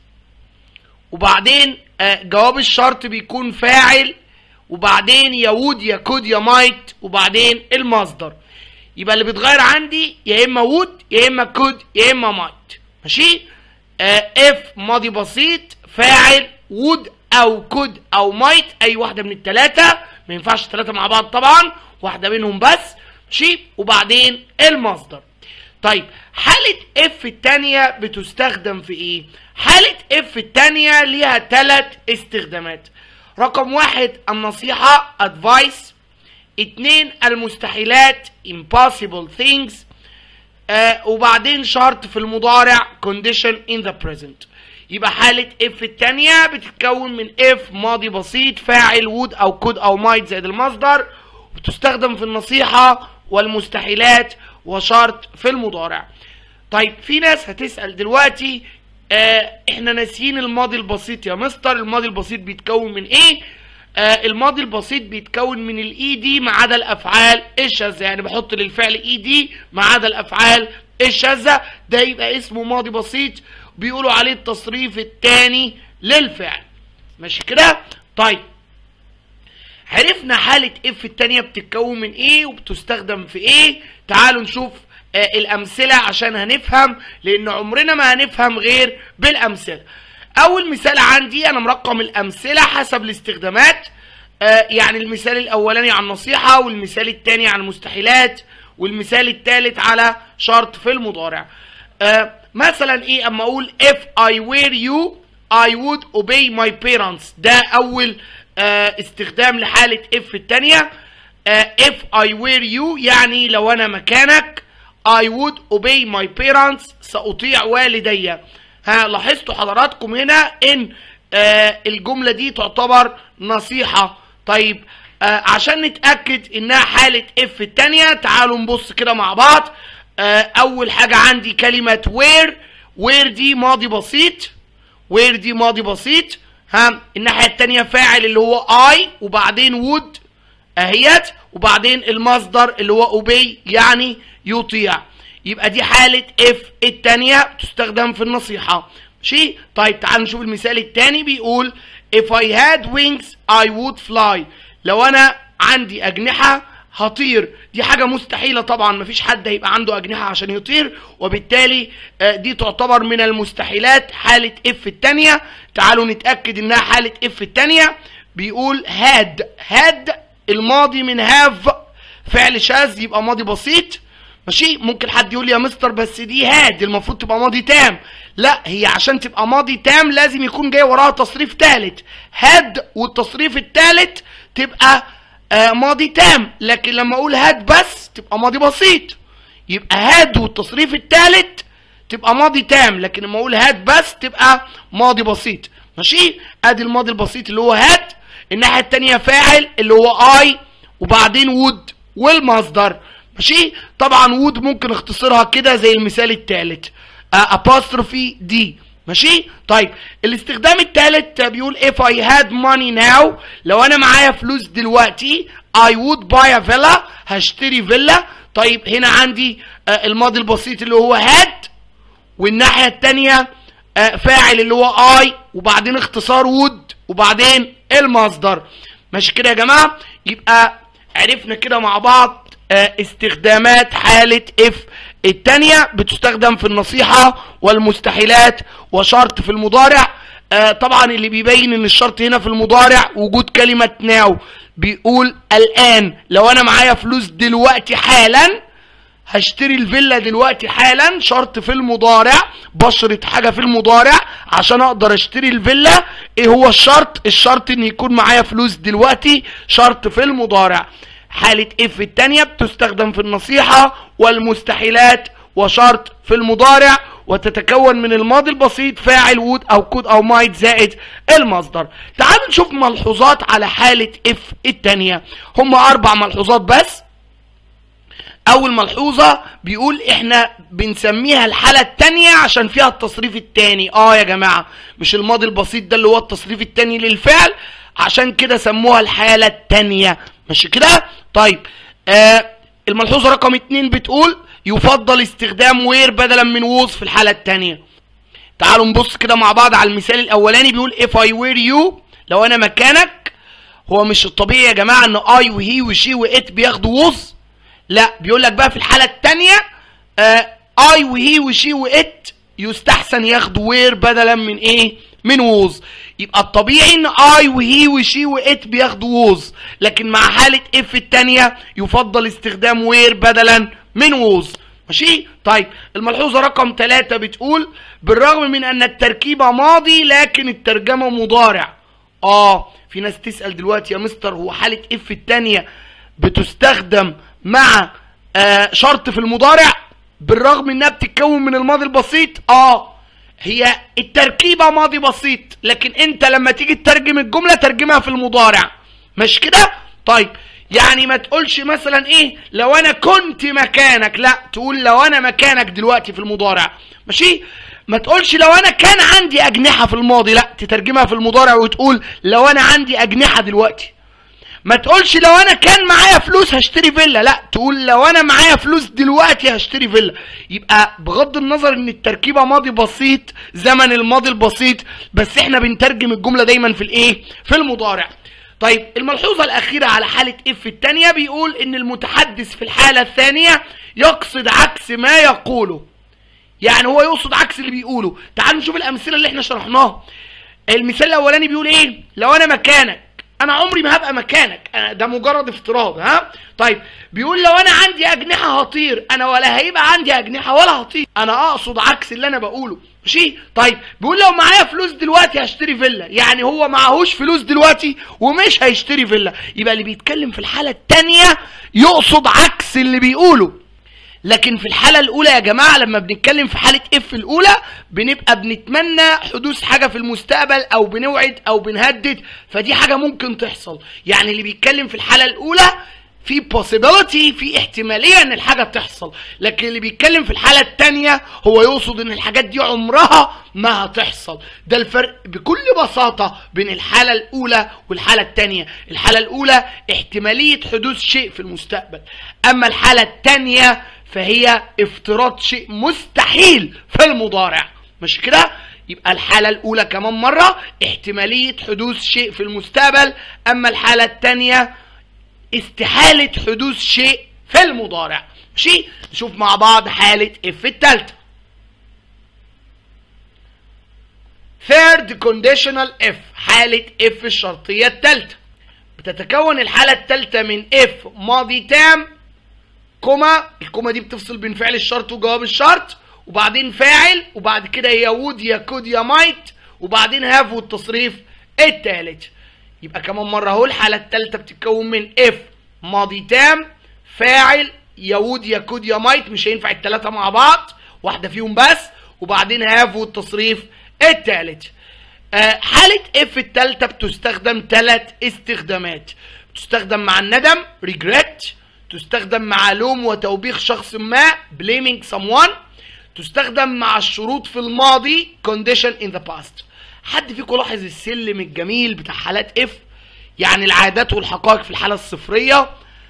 وبعدين آه جواب الشرط بيكون فاعل وبعدين يا وود يا كود يا مايت وبعدين المصدر يبقى اللي بيتغير عندي يا اما وود يا اما كود يا اما مايت ماشي آه اف ماضي بسيط فاعل وود او كود او مايت اي واحده من الثلاثه ما ينفعش الثلاثه مع بعض طبعا واحده منهم بس ماشي وبعدين المصدر طيب حالة اف التانية بتستخدم في ايه؟ حالة اف التانية ليها ثلاث استخدامات رقم واحد النصيحة advice اتنين المستحيلات impossible things آه وبعدين شرط في المضارع condition in the present يبقى حالة اف التانية بتتكون من اف ماضي بسيط فاعل would او could او might زائد المصدر وتستخدم في النصيحة والمستحيلات وشرط في المضارع طيب في ناس هتسأل دلوقتي آه احنا ناسيين الماضي البسيط يا مستر الماضي البسيط بيتكون من ايه آه الماضي البسيط بيتكون من الاي دي ما عدا الافعال الشاذة يعني بحط للفعل اي دي ما عدا الافعال الشاذة ده يبقى اسمه ماضي بسيط بيقولوا عليه التصريف الثاني للفعل ماشي كده طيب عرفنا حالة اف التانية بتتكون من ايه وبتستخدم في ايه تعالوا نشوف آه الامثلة عشان هنفهم لان عمرنا ما هنفهم غير بالامثلة اول مثال عندي انا مرقم الامثلة حسب الاستخدامات آه يعني المثال الاولاني عن نصيحة والمثال الثاني عن مستحيلات والمثال الثالث على شرط في المضارع آه مثلا ايه اما اقول if I were you I would obey my parents ده اول آه استخدام لحالة if التانية آه if I were you يعني لو انا مكانك I would obey my parents سأطيع والدي ها لاحظتوا حضراتكم هنا ان آه الجملة دي تعتبر نصيحة طيب آه عشان نتأكد انها حالة اف التانية تعالوا نبص كده مع بعض آه اول حاجة عندي كلمة where where دي ماضي بسيط where دي ماضي بسيط ها الناحية التانية فاعل اللي هو I وبعدين would اهيت وبعدين المصدر اللي هو obey يعني يطيع يبقى دي حالة if التانية تستخدم في النصيحة ماشي طيب تعالوا نشوف المثال التاني بيقول if I had wings I would fly لو انا عندي اجنحة هطير دي حاجة مستحيلة طبعا مفيش حد هيبقى عنده اجنحة عشان يطير وبالتالي دي تعتبر من المستحيلات حالة اف التانية تعالوا نتأكد انها حالة اف التانية بيقول had had الماضي من have فعل شاذ يبقى ماضي بسيط ماشي ممكن حد يقول لي يا مستر بس دي هاد المفروض تبقى ماضي تام لا هي عشان تبقى ماضي تام لازم يكون جاي وراها تصريف ثالث هاد والتصريف الثالث تبقى آه ماضي تام لكن لما اقول هاد بس تبقى ماضي بسيط يبقى هاد والتصريف الثالث تبقى ماضي تام لكن لما اقول هاد بس تبقى ماضي بسيط ماشي ادي الماضي البسيط اللي هو هاد الناحيه الثانيه فاعل اللي هو اي وبعدين وود والمصدر ماشي طبعا وود ممكن اختصرها كده زي المثال الثالث apostrophe دي ماشي طيب الاستخدام الثالث بيقول if I had money now لو انا معايا فلوس دلوقتي I would buy a villa هشتري فيلا طيب هنا عندي آه الماضي البسيط اللي هو had والناحية التانية آه فاعل اللي هو I وبعدين اختصار would وبعدين المصدر ماشي كده يا جماعة يبقى عرفنا كده مع بعض آه استخدامات حالة if التانية بتستخدم في النصيحة والمستحيلات وشرط في المضارع آه طبعا اللي بيبين ان الشرط هنا في المضارع وجود كلمة ناو بيقول الان لو انا معايا فلوس دلوقتي حالا هشتري الفيلا دلوقتي حالا شرط في المضارع بشرط حاجة في المضارع عشان اقدر اشتري الفيلا ايه هو الشرط الشرط ان يكون معايا فلوس دلوقتي شرط في المضارع حالة اف التانية بتستخدم في النصيحة والمستحيلات وشرط في المضارع وتتكون من الماضي البسيط فاعل وود او كود او مايت زائد المصدر تعالوا نشوف ملحوظات على حالة اف التانية هم اربع ملحوظات بس اول ملحوظة بيقول احنا بنسميها الحالة التانية عشان فيها التصريف التاني اه يا جماعة مش الماضي البسيط ده اللي هو التصريف التاني للفعل عشان كده سموها الحالة التانية ماشي كده طيب آه الملحوظة رقم اتنين بتقول يفضل استخدام وير بدلا من ووز في الحالة التانية تعالوا نبص كده مع بعض على المثال الاولاني بيقول if I were you لو انا مكانك هو مش الطبيعي يا جماعة ان I وهي وشي وات بياخدوا ووز لا بيقول لك بقى في الحالة التانية آه I وهي وشي وات يستحسن ياخدوا وير بدلا من ايه من ووز يبقى الطبيعي ان اي وهي وشي وات بياخدوا ووز لكن مع حالة اف التانية يفضل استخدام وير بدلا من ووز ماشي طيب الملحوظة رقم ثلاثة بتقول بالرغم من ان التركيبة ماضي لكن الترجمة مضارع اه في ناس تسأل دلوقتي يا مستر هو حالة اف التانية بتستخدم مع آه شرط في المضارع بالرغم انها بتتكون من الماضي البسيط اه هي التركيبة ماضي بسيط لكن انت لما تيجي تترجم الجملة ترجمها في المضارع مش كده طيب يعني ما تقولش مثلا ايه لو انا كنت مكانك لا تقول لو انا مكانك دلوقتي في المضارع ماشي ما تقولش لو انا كان عندي اجنحة في الماضي لا تترجمها في المضارع وتقول لو انا عندي اجنحة دلوقتي ما تقولش لو انا كان معايا فلوس هشتري فيلا لا تقول لو انا معايا فلوس دلوقتي هشتري فيلا يبقى بغض النظر ان التركيبه ماضي بسيط زمن الماضي البسيط بس احنا بنترجم الجمله دايما في الايه في المضارع طيب الملحوظه الاخيره على حاله اف الثانيه بيقول ان المتحدث في الحاله الثانيه يقصد عكس ما يقوله يعني هو يقصد عكس اللي بيقوله تعالوا نشوف الامثله اللي احنا شرحناها المثال الاولاني بيقول ايه لو انا مكانك انا عمري ما هبقى مكانك أنا ده مجرد افتراض ها طيب بيقول لو انا عندي اجنحه هطير انا ولا هيبقى عندي اجنحه ولا هطير انا اقصد عكس اللي انا بقوله ماشي طيب بيقول لو معايا فلوس دلوقتي هشتري فيلا يعني هو معهوش فلوس دلوقتي ومش هيشتري فيلا يبقى اللي بيتكلم في الحالة التانية يقصد عكس اللي بيقوله لكن في الحالة الأولى يا جماعة لما بنتكلم في حالة اف الأولى بنبقى بنتمنى حدوث حاجة في المستقبل أو بنوعد أو بنهدد فدي حاجة ممكن تحصل يعني اللي بيتكلم في الحالة الأولى في possibility في احتمالية ان الحاجة تحصل لكن اللي بيتكلم في الحالة التانية هو يقصد ان الحاجات دي عمرها ما هتحصل ده الفرق بكل بساطة بين الحالة الاولى والحالة التانية الحالة الاولى احتمالية حدوث شيء في المستقبل اما الحالة التانية فهي افتراض شيء مستحيل في المضارع مش كده يبقى الحالة الأولى كمان مرة احتمالية حدوث شيء في المستقبل أما الحالة الثانية استحالة حدوث شيء في المضارع ماشي نشوف مع بعض حالة اف التالتة third conditional if حالة اف الشرطية التالتة بتتكون الحالة التالتة من اف ماضي تام كوما الكوما دي بتفصل بين فعل الشرط وجواب الشرط وبعدين فاعل وبعد كده يا وود يا كود يا مايت وبعدين هاف والتصريف التالت يبقى كمان مرة اهو الحالة التالتة بتتكون من اف ماضي تام فاعل يا وود يا كود يا مايت مش هينفع التلاتة مع بعض واحدة فيهم بس وبعدين هاف والتصريف التالت آه حالة اف التالتة بتستخدم تلات استخدامات بتستخدم مع الندم regret تستخدم مع لوم وتوبيخ شخص ما blaming someone تستخدم مع الشروط في الماضي condition in the past حد فيكم لاحظ السلم الجميل بتاع حالات اف يعني العادات والحقائق في الحالة الصفرية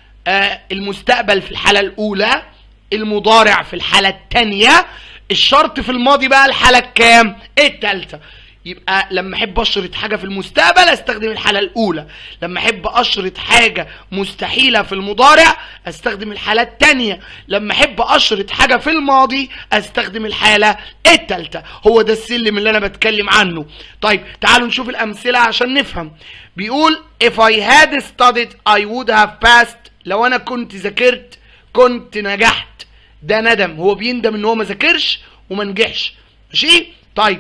آه المستقبل في الحالة الأولى المضارع في الحالة الثانية الشرط في الماضي بقى الحالة الكام؟ التالتة يبقى لما احب اشرط حاجه في المستقبل استخدم الحاله الاولى لما احب اشرط حاجه مستحيله في المضارع استخدم الحاله الثانيه لما احب اشرط حاجه في الماضي استخدم الحاله الثالثه هو ده السلم اللي انا بتكلم عنه طيب تعالوا نشوف الامثله عشان نفهم بيقول if I had studied I would have passed لو انا كنت ذاكرت كنت نجحت ده ندم هو بيندم ان هو ما ذاكرش وما نجحش ماشي طيب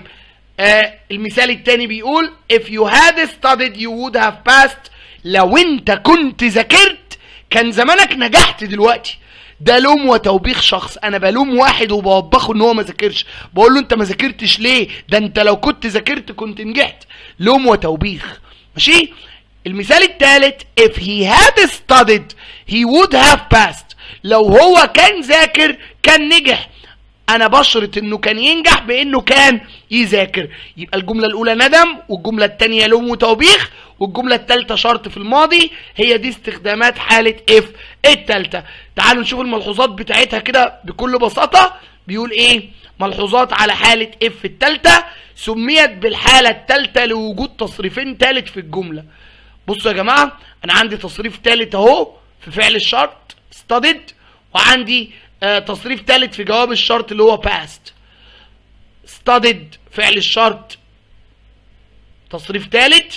آه المثال التاني بيقول if you had studied you would have passed لو انت كنت ذاكرت كان زمانك نجحت دلوقتي ده لوم وتوبيخ شخص انا بلوم واحد وبوبخه ان هو ما ذاكرش بقول له انت ما ذاكرتش ليه ده انت لو كنت ذاكرت كنت نجحت لوم وتوبيخ ماشي المثال الثالث if he had studied he would have passed لو هو كان ذاكر كان نجح انا بشرط انه كان ينجح بانه كان يذاكر يبقى الجمله الاولى ندم والجمله الثانيه لوم وتوبيخ والجمله الثالثه شرط في الماضي هي دي استخدامات حاله اف الثالثه تعالوا نشوف الملحوظات بتاعتها كده بكل بساطه بيقول ايه ملحوظات على حاله اف الثالثه سميت بالحاله الثالثه لوجود تصريفين ثالث في الجمله بصوا يا جماعه انا عندي تصريف ثالث اهو في فعل الشرط studied وعندي آه تصريف ثالث في جواب الشرط اللي هو past studied فعل الشرط تصريف ثالث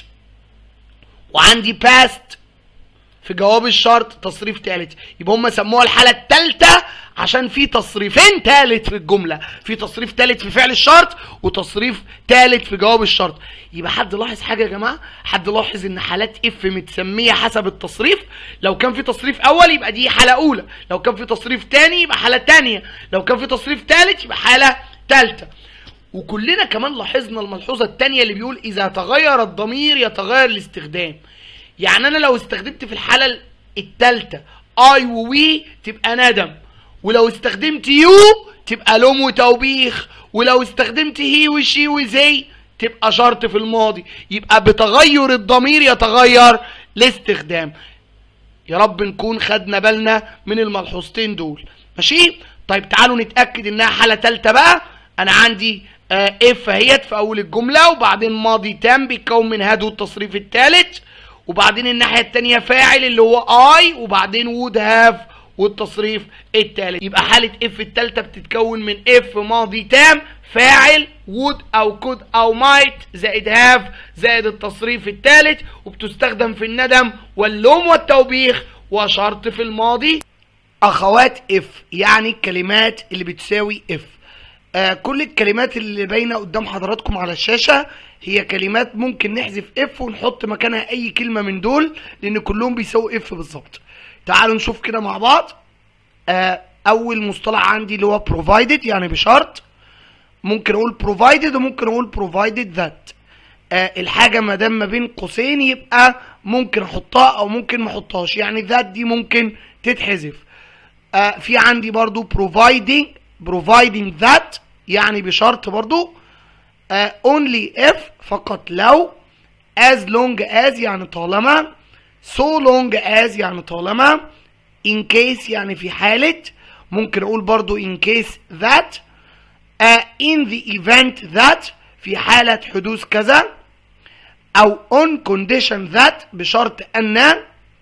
وعندي past في جواب الشرط تصريف ثالث يبقى هم سموها الحاله الثالثه عشان في تصريفين ثالث في الجمله في تصريف ثالث في فعل الشرط وتصريف ثالث في جواب الشرط يبقى حد لاحظ حاجه يا جماعه حد لاحظ ان حالات اف متسميه حسب التصريف لو كان في تصريف اول يبقى دي حاله اولى لو كان في تصريف ثاني يبقى حاله ثانيه لو كان في تصريف ثالث يبقى حاله ثالثه وكلنا كمان لاحظنا الملحوظه الثانيه اللي بيقول اذا تغير الضمير يتغير الاستخدام يعني انا لو استخدمت في الحاله الثالثه اي ووي تبقى ندم ولو استخدمت يو تبقى لوم وتوبيخ ولو استخدمت هي وشي وزي تبقى شرط في الماضي يبقى بتغير الضمير يتغير الاستخدام يا رب نكون خدنا بالنا من الملحوظتين دول ماشي طيب تعالوا نتاكد انها حاله ثالثه بقى انا عندي آه اف اهيت في اول الجمله وبعدين ماضي تام بيتكون من هاد والتصريف الثالث وبعدين الناحيه الثانيه فاعل اللي هو اي وبعدين وود هاف والتصريف الثالث يبقى حاله اف الثالثه بتتكون من اف ماضي تام فاعل would او could او might زائد have زائد التصريف الثالث وبتستخدم في الندم واللوم والتوبيخ وشرط في الماضي اخوات اف يعني الكلمات اللي بتساوي اف آه كل الكلمات اللي باينه قدام حضراتكم على الشاشه هي كلمات ممكن نحذف اف ونحط مكانها اي كلمه من دول لان كلهم بيساووا اف بالظبط تعالوا نشوف كده مع بعض آه اول مصطلح عندي اللي هو provided يعني بشرط ممكن اقول provided وممكن اقول provided that آه الحاجه ما دام ما بين قوسين يبقى ممكن احطها او ممكن ما احطهاش يعني that دي ممكن تتحذف آه في عندي برضو providing providing that يعني بشرط برضو آه only if فقط لو as long as يعني طالما so long as يعني طالما in case يعني في حالة ممكن اقول برضو in case that uh, in the event that في حالة حدوث كذا او on condition that بشرط ان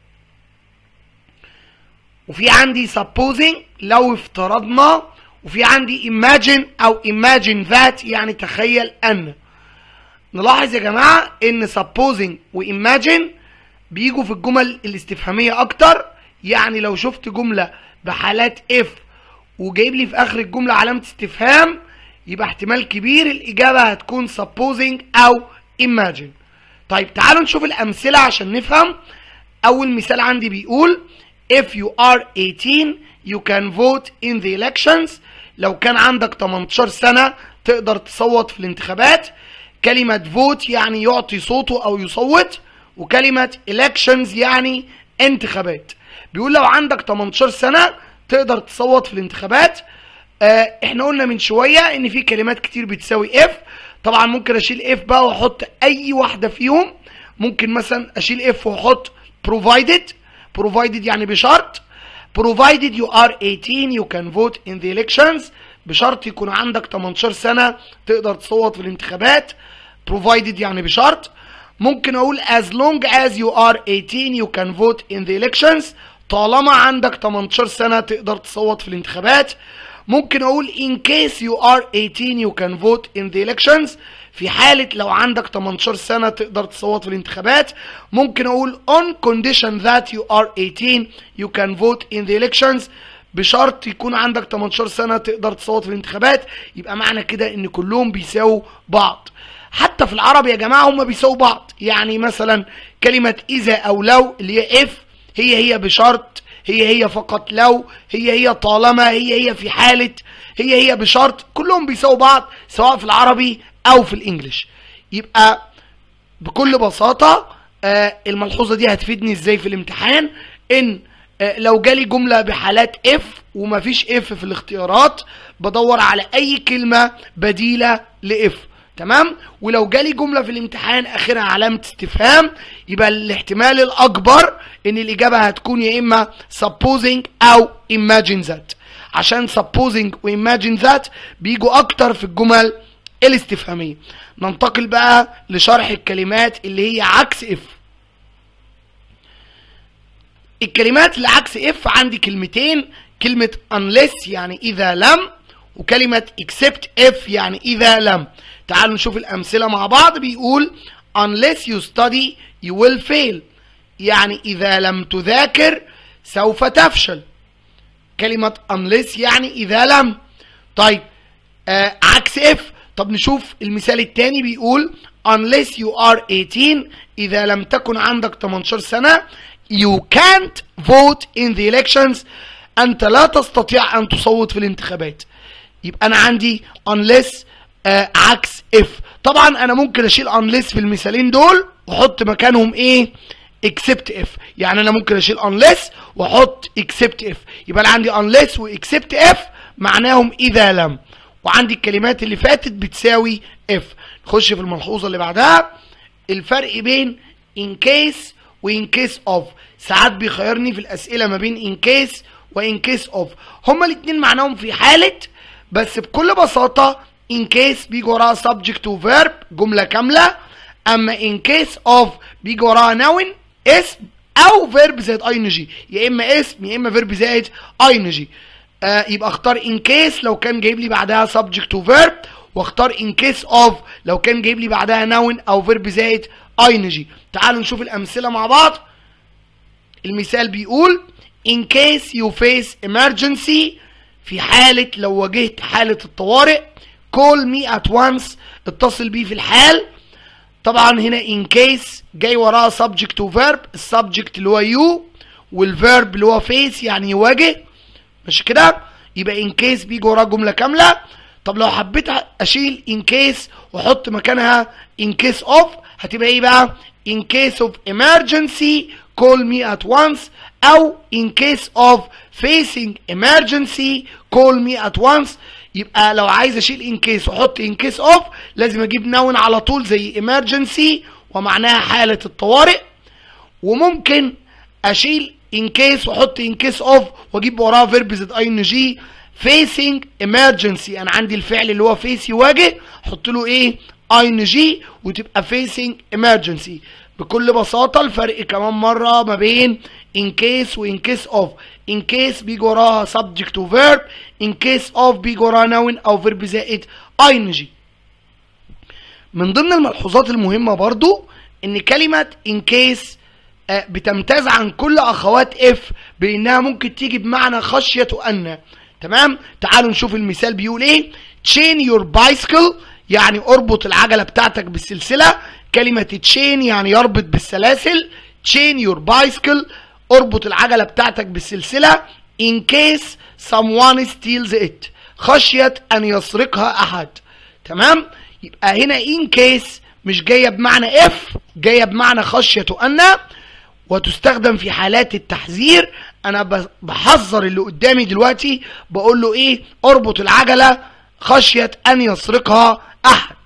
وفي عندي supposing لو افترضنا وفي عندي imagine او imagine that يعني تخيل ان نلاحظ يا جماعة ان supposing و imagine بيجوا في الجمل الاستفهامية اكتر يعني لو شفت جملة بحالات if وجايب لي في اخر الجملة علامة استفهام يبقى احتمال كبير الاجابة هتكون supposing او imagine طيب تعالوا نشوف الامثلة عشان نفهم اول مثال عندي بيقول if you are 18 you can vote in the elections لو كان عندك 18 سنة تقدر تصوت في الانتخابات كلمة vote يعني يعطي صوته او يصوت وكلمة elections يعني انتخابات بيقول لو عندك 18 سنة تقدر تصوت في الانتخابات آه احنا قلنا من شوية ان في كلمات كتير بتساوي اف طبعا ممكن اشيل اف بقى واحط اي واحدة فيهم ممكن مثلا اشيل اف واحط provided provided يعني بشرط provided you are 18 you can vote in the elections بشرط يكون عندك 18 سنة تقدر تصوت في الانتخابات provided يعني بشرط ممكن اقول as long as you are 18 you can vote in the elections طالما عندك 18 سنة تقدر تصوت في الانتخابات ممكن اقول in case you are 18 you can vote in the elections في حالة لو عندك 18 سنة تقدر تصوت في الانتخابات ممكن اقول on condition that you are 18 you can vote in the elections بشرط يكون عندك 18 سنة تقدر تصوت في الانتخابات يبقى معنى كده ان كلهم بيساووا بعض حتى في العربي يا جماعة هم بيساووا بعض يعني مثلا كلمة إذا أو لو اللي هي if هي هي بشرط هي هي فقط لو هي هي طالما هي هي في حالة هي هي بشرط كلهم بيساووا بعض سواء في العربي أو في الإنجليش يبقى بكل بساطة آه الملحوظة دي هتفيدني ازاي في الامتحان ان آه لو جالي جملة بحالات اف ومفيش اف في الاختيارات بدور على اي كلمة بديلة لاف تمام ولو جالي جمله في الامتحان اخرها علامه استفهام يبقى الاحتمال الاكبر ان الاجابه هتكون يا اما supposing او imagine that عشان supposing و imagine that بيجوا اكتر في الجمل الاستفهاميه ننتقل بقى لشرح الكلمات اللي هي عكس اف الكلمات اللي عكس اف عندي كلمتين كلمه unless يعني اذا لم وكلمه except if يعني اذا لم تعالوا نشوف الأمثلة مع بعض بيقول unless you study you will fail يعني إذا لم تذاكر سوف تفشل كلمة unless يعني إذا لم طيب آه عكس if طب نشوف المثال التاني بيقول unless you are 18 إذا لم تكن عندك 18 سنة you can't vote in the elections أنت لا تستطيع أن تصوت في الانتخابات يبقى أنا عندي unless آه عكس if طبعا انا ممكن اشيل unless في المثالين دول واحط مكانهم ايه except if يعني انا ممكن اشيل unless واحط except if يبقى انا عندي unless و except if معناهم اذا لم وعندي الكلمات اللي فاتت بتساوي if نخش في الملحوظه اللي بعدها الفرق بين in case و in case of ساعات بيخيرني في الاسئله ما بين in case و in case of هما الاتنين معناهم في حاله بس بكل بساطه in case بيجي وراها subject و verb جملة كاملة أما in case of بيجي وراها noun اسم أو verb زائد ing يا إما اسم يا إما verb زائد ing آه يبقى اختار in case لو كان جايب لي بعدها subject و verb واختار in case of لو كان جايب لي بعدها noun أو verb زائد ing تعالوا نشوف الأمثلة مع بعض المثال بيقول in case you face emergency في حالة لو واجهت حالة الطوارئ call me at once اتصل بيه في الحال طبعا هنا in case جاي وراها subject و verb السبجكت اللي هو you والverb اللي هو face يعني يواجه مش كده يبقى in case بيجي وراها جملة كاملة طب لو حبيت اشيل in case واحط مكانها in case of هتبقى ايه بقى in case of emergency call me at once او in case of facing emergency call me at once يبقى لو عايز اشيل in case واحط in case of لازم اجيب noun على طول زي emergency ومعناها حالة الطوارئ وممكن اشيل in case واحط in case of واجيب وراها verb زد ing facing emergency انا عندي الفعل اللي هو face يواجه احط له ايه ing وتبقى facing emergency بكل بساطة الفرق كمان مرة ما بين in case و in case of in case بيجي وراها subject و verb in case of بيجي وراها noun او verb زائد ing من ضمن الملحوظات المهمة برضو ان كلمة in case آه، بتمتاز عن كل اخوات اف بانها ممكن تيجي بمعنى خشية ان تمام تعالوا نشوف المثال بيقول ايه chain your bicycle يعني اربط العجلة بتاعتك بالسلسلة كلمة chain يعني يربط بالسلاسل chain your bicycle اربط العجلة بتاعتك بالسلسلة in case someone steals it خشية ان يسرقها احد تمام يبقى هنا in case مش جاية بمعنى if جاية بمعنى خشية ان وتستخدم في حالات التحذير انا ب- بحذر اللي قدامي دلوقتي بقول له ايه اربط العجلة خشية ان يسرقها احد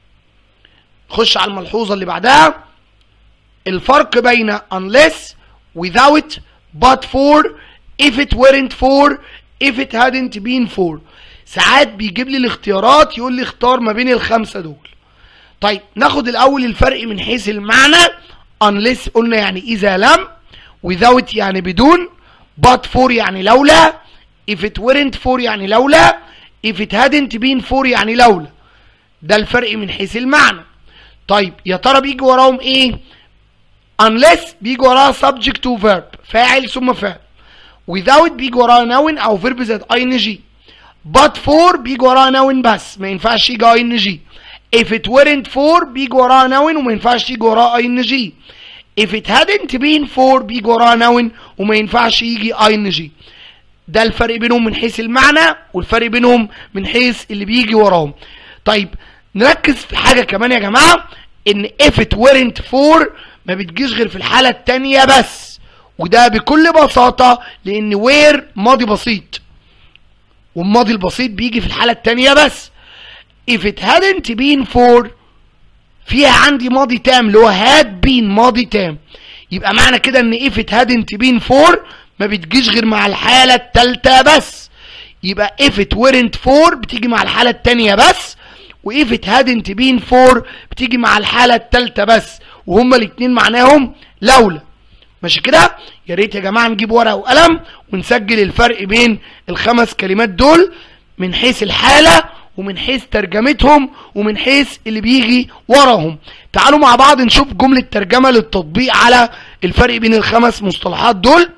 خش على الملحوظة اللي بعدها الفرق بين unless without but for if it weren't for if it hadn't been for ساعات بيجيب لي الاختيارات يقول لي اختار ما بين الخمسة دول طيب ناخد الاول الفرق من حيث المعنى unless قلنا يعني اذا لم without يعني بدون but for يعني لولا if it weren't for يعني لولا if it hadn't been for يعني لولا ده الفرق من حيث المعنى طيب يا ترى بيجي وراهم ايه unless بيجي وراها subject to verb فاعل ثم فعل without بيجي وراها noun او verb زائد ing but for بيجي وراها noun بس ما ينفعش يجي ing if it weren't for بيجي وراها noun وما ينفعش يجي وراها ing if it hadn't been for بيجي وراها noun وما ينفعش يجي ing ده الفرق بينهم من حيث المعنى والفرق بينهم من حيث اللي بيجي وراهم طيب نركز في حاجة كمان يا جماعة ان if it weren't for ما بتجيش غير في الحالة التانية بس وده بكل بساطة لان where ماضي بسيط والماضي البسيط بيجي في الحالة التانية بس if it hadn't been for فيها عندي ماضي تام اللي هو had been ماضي تام يبقى معنى كده ان if it hadn't been for ما بتجيش غير مع الحالة التالتة بس يبقى if it weren't for بتيجي مع الحالة التانية بس و if it hadn't been for بتيجي مع الحالة التالتة بس وهما الاتنين معناهم لولا ماشي كده يا ريت يا جماعة نجيب ورقة وقلم ونسجل الفرق بين الخمس كلمات دول من حيث الحالة ومن حيث ترجمتهم ومن حيث اللي بيجي وراهم تعالوا مع بعض نشوف جملة ترجمة للتطبيق على الفرق بين الخمس مصطلحات دول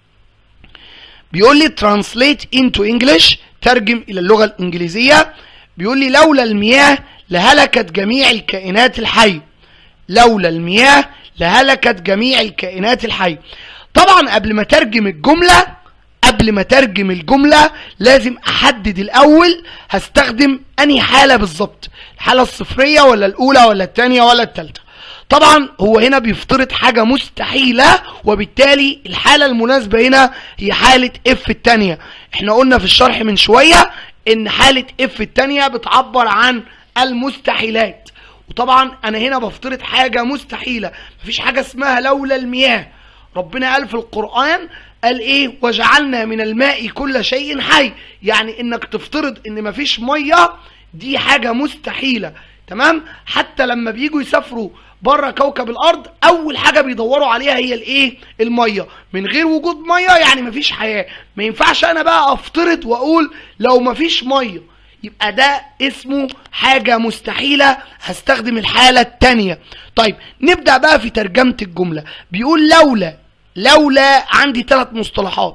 بيقول لي translate into English ترجم إلى اللغة الإنجليزية بيقول لي لولا المياه لهلكت جميع الكائنات الحية لولا المياه لهلكت جميع الكائنات الحية طبعا قبل ما ترجم الجملة قبل ما ترجم الجملة لازم احدد الاول هستخدم انهي حالة بالظبط الحالة الصفرية ولا الاولى ولا التانية ولا التالتة طبعا هو هنا بيفترض حاجة مستحيلة وبالتالي الحالة المناسبة هنا هي حالة اف التانية احنا قلنا في الشرح من شوية ان حالة اف التانية بتعبر عن المستحيلات وطبعا انا هنا بفترض حاجة مستحيلة مفيش حاجة اسمها لولا المياه ربنا قال في القرآن قال ايه وجعلنا من الماء كل شيء حي يعني انك تفترض ان مفيش مية دي حاجة مستحيلة تمام حتى لما بيجوا يسافروا بره كوكب الارض اول حاجه بيدوروا عليها هي الايه الميه من غير وجود ميه يعني مفيش حياه ما ينفعش انا بقى افترض واقول لو مفيش ميه يبقى ده اسمه حاجة مستحيلة هستخدم الحالة التانية طيب نبدأ بقى في ترجمة الجملة بيقول لولا لولا عندي ثلاث مصطلحات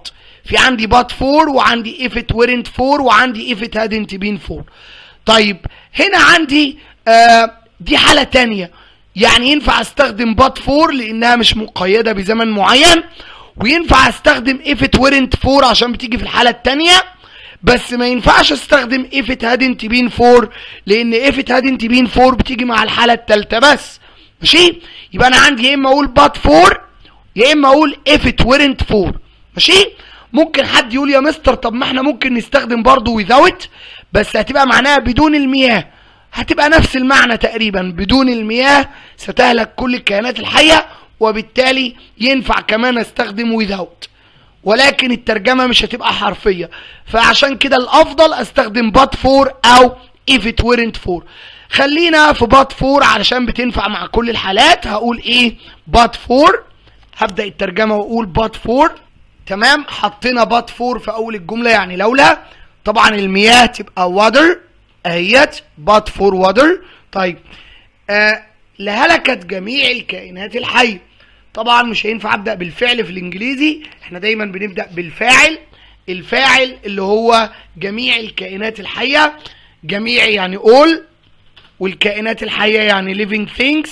في عندي بات فور وعندي if it weren't فور وعندي if it hadn't been فور طيب هنا عندي آه دي حالة تانية يعني ينفع استخدم بات فور لانها مش مقيدة بزمن معين وينفع استخدم if it weren't فور عشان بتيجي في الحالة التانية بس ما ينفعش استخدم if it hadn't been فور لان if it hadn't been فور بتيجي مع الحالة التالتة بس ماشي يبقى انا عندي يا اما اقول بات فور يا اما اقول if it weren't فور ماشي ممكن حد يقول يا مستر طب ما احنا ممكن نستخدم برضو without بس هتبقى معناها بدون المياه هتبقى نفس المعنى تقريبا بدون المياه ستهلك كل الكائنات الحية وبالتالي ينفع كمان استخدم without ولكن الترجمة مش هتبقى حرفية فعشان كده الافضل استخدم but for او if it weren't for خلينا في but for علشان بتنفع مع كل الحالات هقول ايه but for هبدأ الترجمة واقول but for تمام حطينا but for في اول الجملة يعني لولا طبعا المياه تبقى water اهيت but for water طيب آه لهلكت جميع الكائنات الحية طبعا مش هينفع ابدا بالفعل في الانجليزي احنا دايما بنبدا بالفاعل الفاعل اللي هو جميع الكائنات الحيه جميع يعني all والكائنات الحيه يعني living things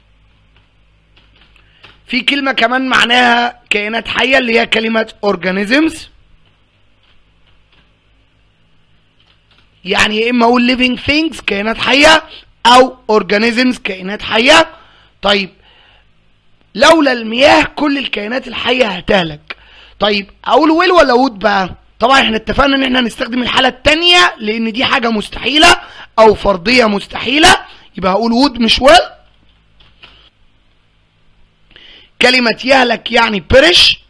في كلمه كمان معناها كائنات حيه اللي هي كلمه organisms يعني يا اما اقول living things كائنات حيه او organisms كائنات حيه طيب لولا المياه كل الكائنات الحيه هتهلك طيب اقول ويل ولا وود بقى طبعا احنا اتفقنا ان احنا هنستخدم الحاله الثانيه لان دي حاجه مستحيله او فرضيه مستحيله يبقى هقول وود مش ويل كلمه يهلك يعني بيرش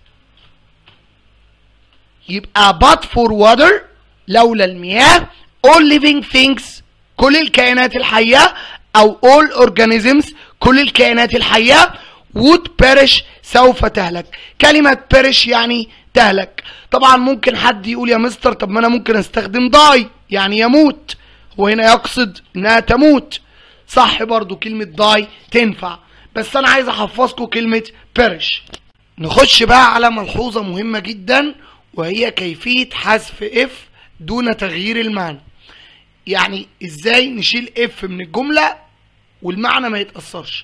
يبقى but for water لولا المياه all living things كل الكائنات الحيه او all organisms كل الكائنات الحيه would perish سوف تهلك كلمة perish يعني تهلك طبعا ممكن حد يقول يا مستر طب ما انا ممكن استخدم die يعني يموت هو هنا يقصد انها تموت صح برضو كلمة die تنفع بس انا عايز احفظكم كلمة perish نخش بقى على ملحوظة مهمة جدا وهي كيفية حذف if دون تغيير المعنى يعني ازاي نشيل if من الجملة والمعنى ما يتأثرش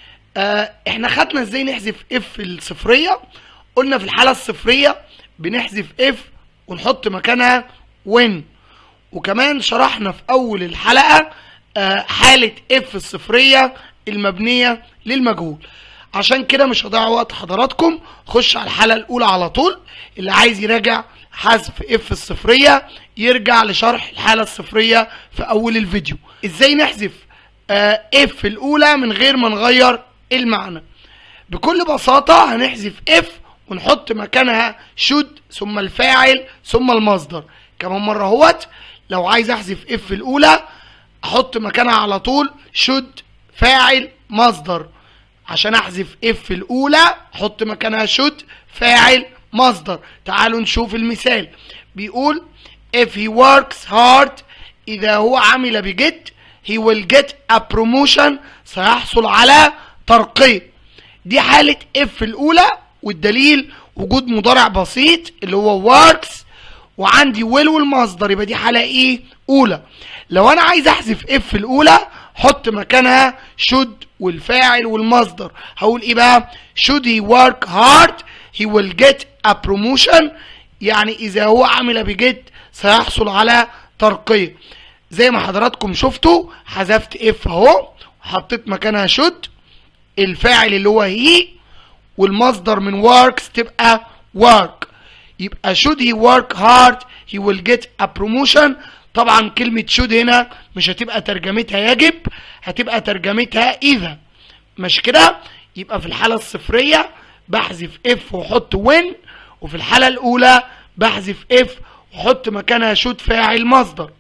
آه احنا خدنا ازاي نحذف اف الصفريه قلنا في الحاله الصفريه بنحذف اف ونحط مكانها وين وكمان شرحنا في اول الحلقه آه حاله اف الصفريه المبنيه للمجهول عشان كده مش هضيع وقت حضراتكم خش على الحلقه الاولى على طول اللي عايز يراجع حذف اف الصفريه يرجع لشرح الحاله الصفريه في اول الفيديو ازاي نحذف آه اف الاولى من غير ما نغير المعنى بكل بساطة هنحذف اف ونحط مكانها should ثم الفاعل ثم المصدر كمان مرة هوت لو عايز احذف اف الاولى احط مكانها على طول should فاعل مصدر عشان احذف اف الاولى احط مكانها should فاعل مصدر تعالوا نشوف المثال بيقول if he works hard اذا هو عمل بجد he will get a promotion سيحصل على ترقية دي حالة اف الاولى والدليل وجود مضارع بسيط اللي هو works وعندي will والمصدر يبقى دي حالة ايه اولى لو انا عايز احذف اف الاولى حط مكانها should والفاعل والمصدر هقول ايه بقى should he work hard he will get a promotion يعني اذا هو عمل بجد سيحصل على ترقية زي ما حضراتكم شفتوا حذفت اف اهو حطيت مكانها should الفاعل اللي هو هي والمصدر من works تبقى work يبقى should he work hard he will get a promotion طبعا كلمة should هنا مش هتبقى ترجمتها يجب هتبقى ترجمتها إذا مش كده يبقى في الحالة الصفرية بحذف if واحط when وفي الحالة الأولى بحذف if واحط مكانها should فاعل مصدر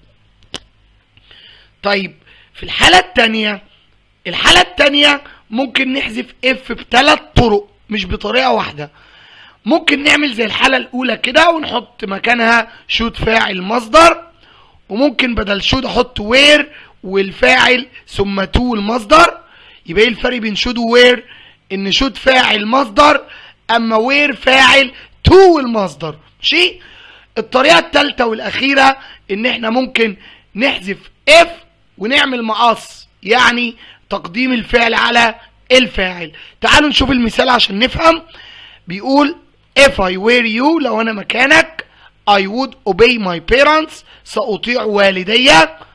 طيب في الحالة التانية الحالة التانية ممكن نحذف اف بثلاث طرق مش بطريقة واحدة ممكن نعمل زي الحالة الأولى كده ونحط مكانها شوت فاعل مصدر وممكن بدل شوت أحط وير والفاعل ثم تو المصدر يبقى ايه الفرق بين شوت ووير إن شوت فاعل مصدر أما وير فاعل تو المصدر ماشي الطريقه الثالثه والاخيره ان احنا ممكن نحذف اف ونعمل مقص يعني تقديم الفعل على الفاعل تعالوا نشوف المثال عشان نفهم بيقول if I were you لو انا مكانك I would obey my parents سأطيع والدي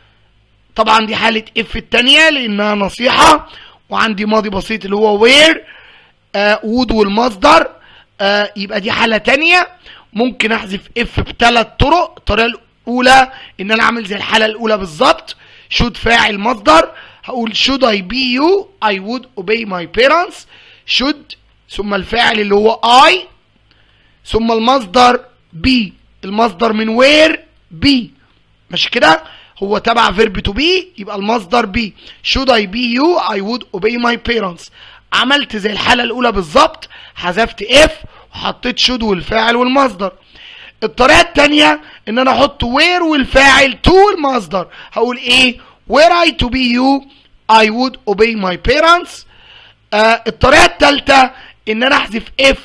طبعا دي حالة اف التانية لانها نصيحة وعندي ماضي بسيط اللي هو where آه would والمصدر آه يبقى دي حالة تانية ممكن احذف اف بثلاث طرق الطريقة الاولى ان انا اعمل زي الحالة الاولى بالظبط should فاعل مصدر هقول should I be you I would obey my parents should ثم الفاعل اللي هو I ثم المصدر be المصدر من where be مش كده هو تبع verb to be يبقى المصدر be should I be you I would obey my parents عملت زي الحالة الأولى بالظبط حذفت if وحطيت should والفاعل والمصدر الطريقة التانية ان انا احط where والفاعل to المصدر هقول ايه were I to be you I would obey my parents آه الطريقة التالتة ان انا احذف if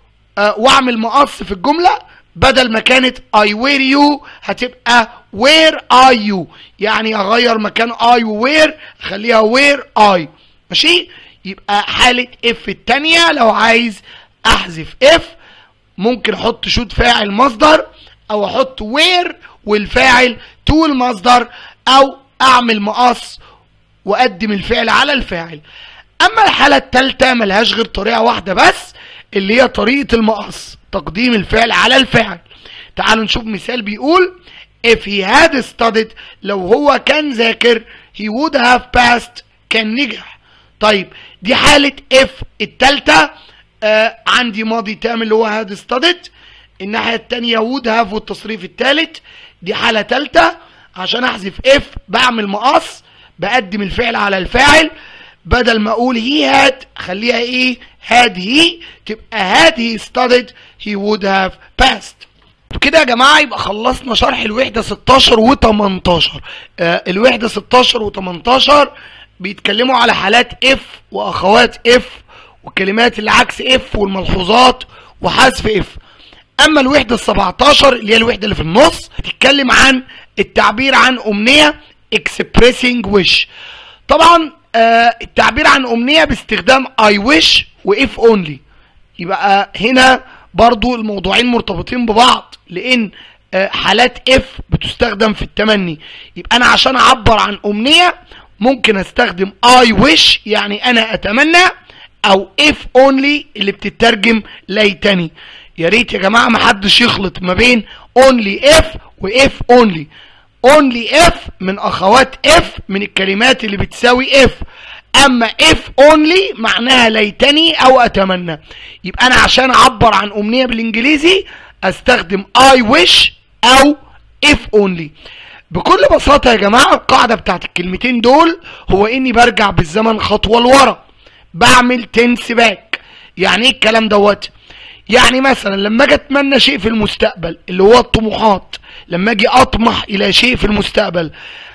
آه واعمل مقص في الجملة بدل ما كانت I were you هتبقى where are you يعني اغير مكان I و where اخليها where I ماشي يبقى حالة if التانية لو عايز احذف if ممكن احط شوت فاعل مصدر او احط where والفاعل to المصدر او اعمل مقص واقدم الفعل على الفاعل اما الحالة التالتة ملهاش غير طريقة واحدة بس اللي هي طريقة المقص تقديم الفعل على الفاعل تعالوا نشوف مثال بيقول if he had studied لو هو كان ذاكر he would have passed كان نجح طيب دي حالة if التالتة آه عندي ماضي تام اللي هو had studied الناحية التانية would have والتصريف التالت دي حالة تالتة عشان احذف if بعمل مقص بقدم الفعل على الفاعل بدل ما اقول he had خليها ايه had he تبقى had he studied he would have passed كده يا جماعة يبقى خلصنا شرح الوحدة 16 و 18 آه الوحدة 16 و 18 بيتكلموا على حالات اف واخوات اف والكلمات اللي عكس اف والملحوظات وحذف اف اما الوحدة ال 17 اللي هي الوحدة اللي في النص بتتكلم عن التعبير عن امنية expressing wish طبعا آه التعبير عن امنية باستخدام I wish و if only يبقى هنا برضو الموضوعين مرتبطين ببعض لان آه حالات if بتستخدم في التمني يبقى انا عشان اعبر عن امنية ممكن استخدم I wish يعني انا اتمنى او if only اللي بتترجم ليتني يا ريت يا جماعة محدش يخلط ما بين only if و if only only if من اخوات if من الكلمات اللي بتساوي if اما if only معناها ليتني او اتمنى يبقى انا عشان اعبر عن امنية بالانجليزي استخدم I wish او if only بكل بساطة يا جماعة القاعدة بتاعت الكلمتين دول هو اني برجع بالزمن خطوة لورا بعمل تنس باك يعني ايه الكلام دوت يعني مثلا لما اجي اتمنى شيء في المستقبل اللي هو الطموحات لما اجي اطمح الى شيء في المستقبل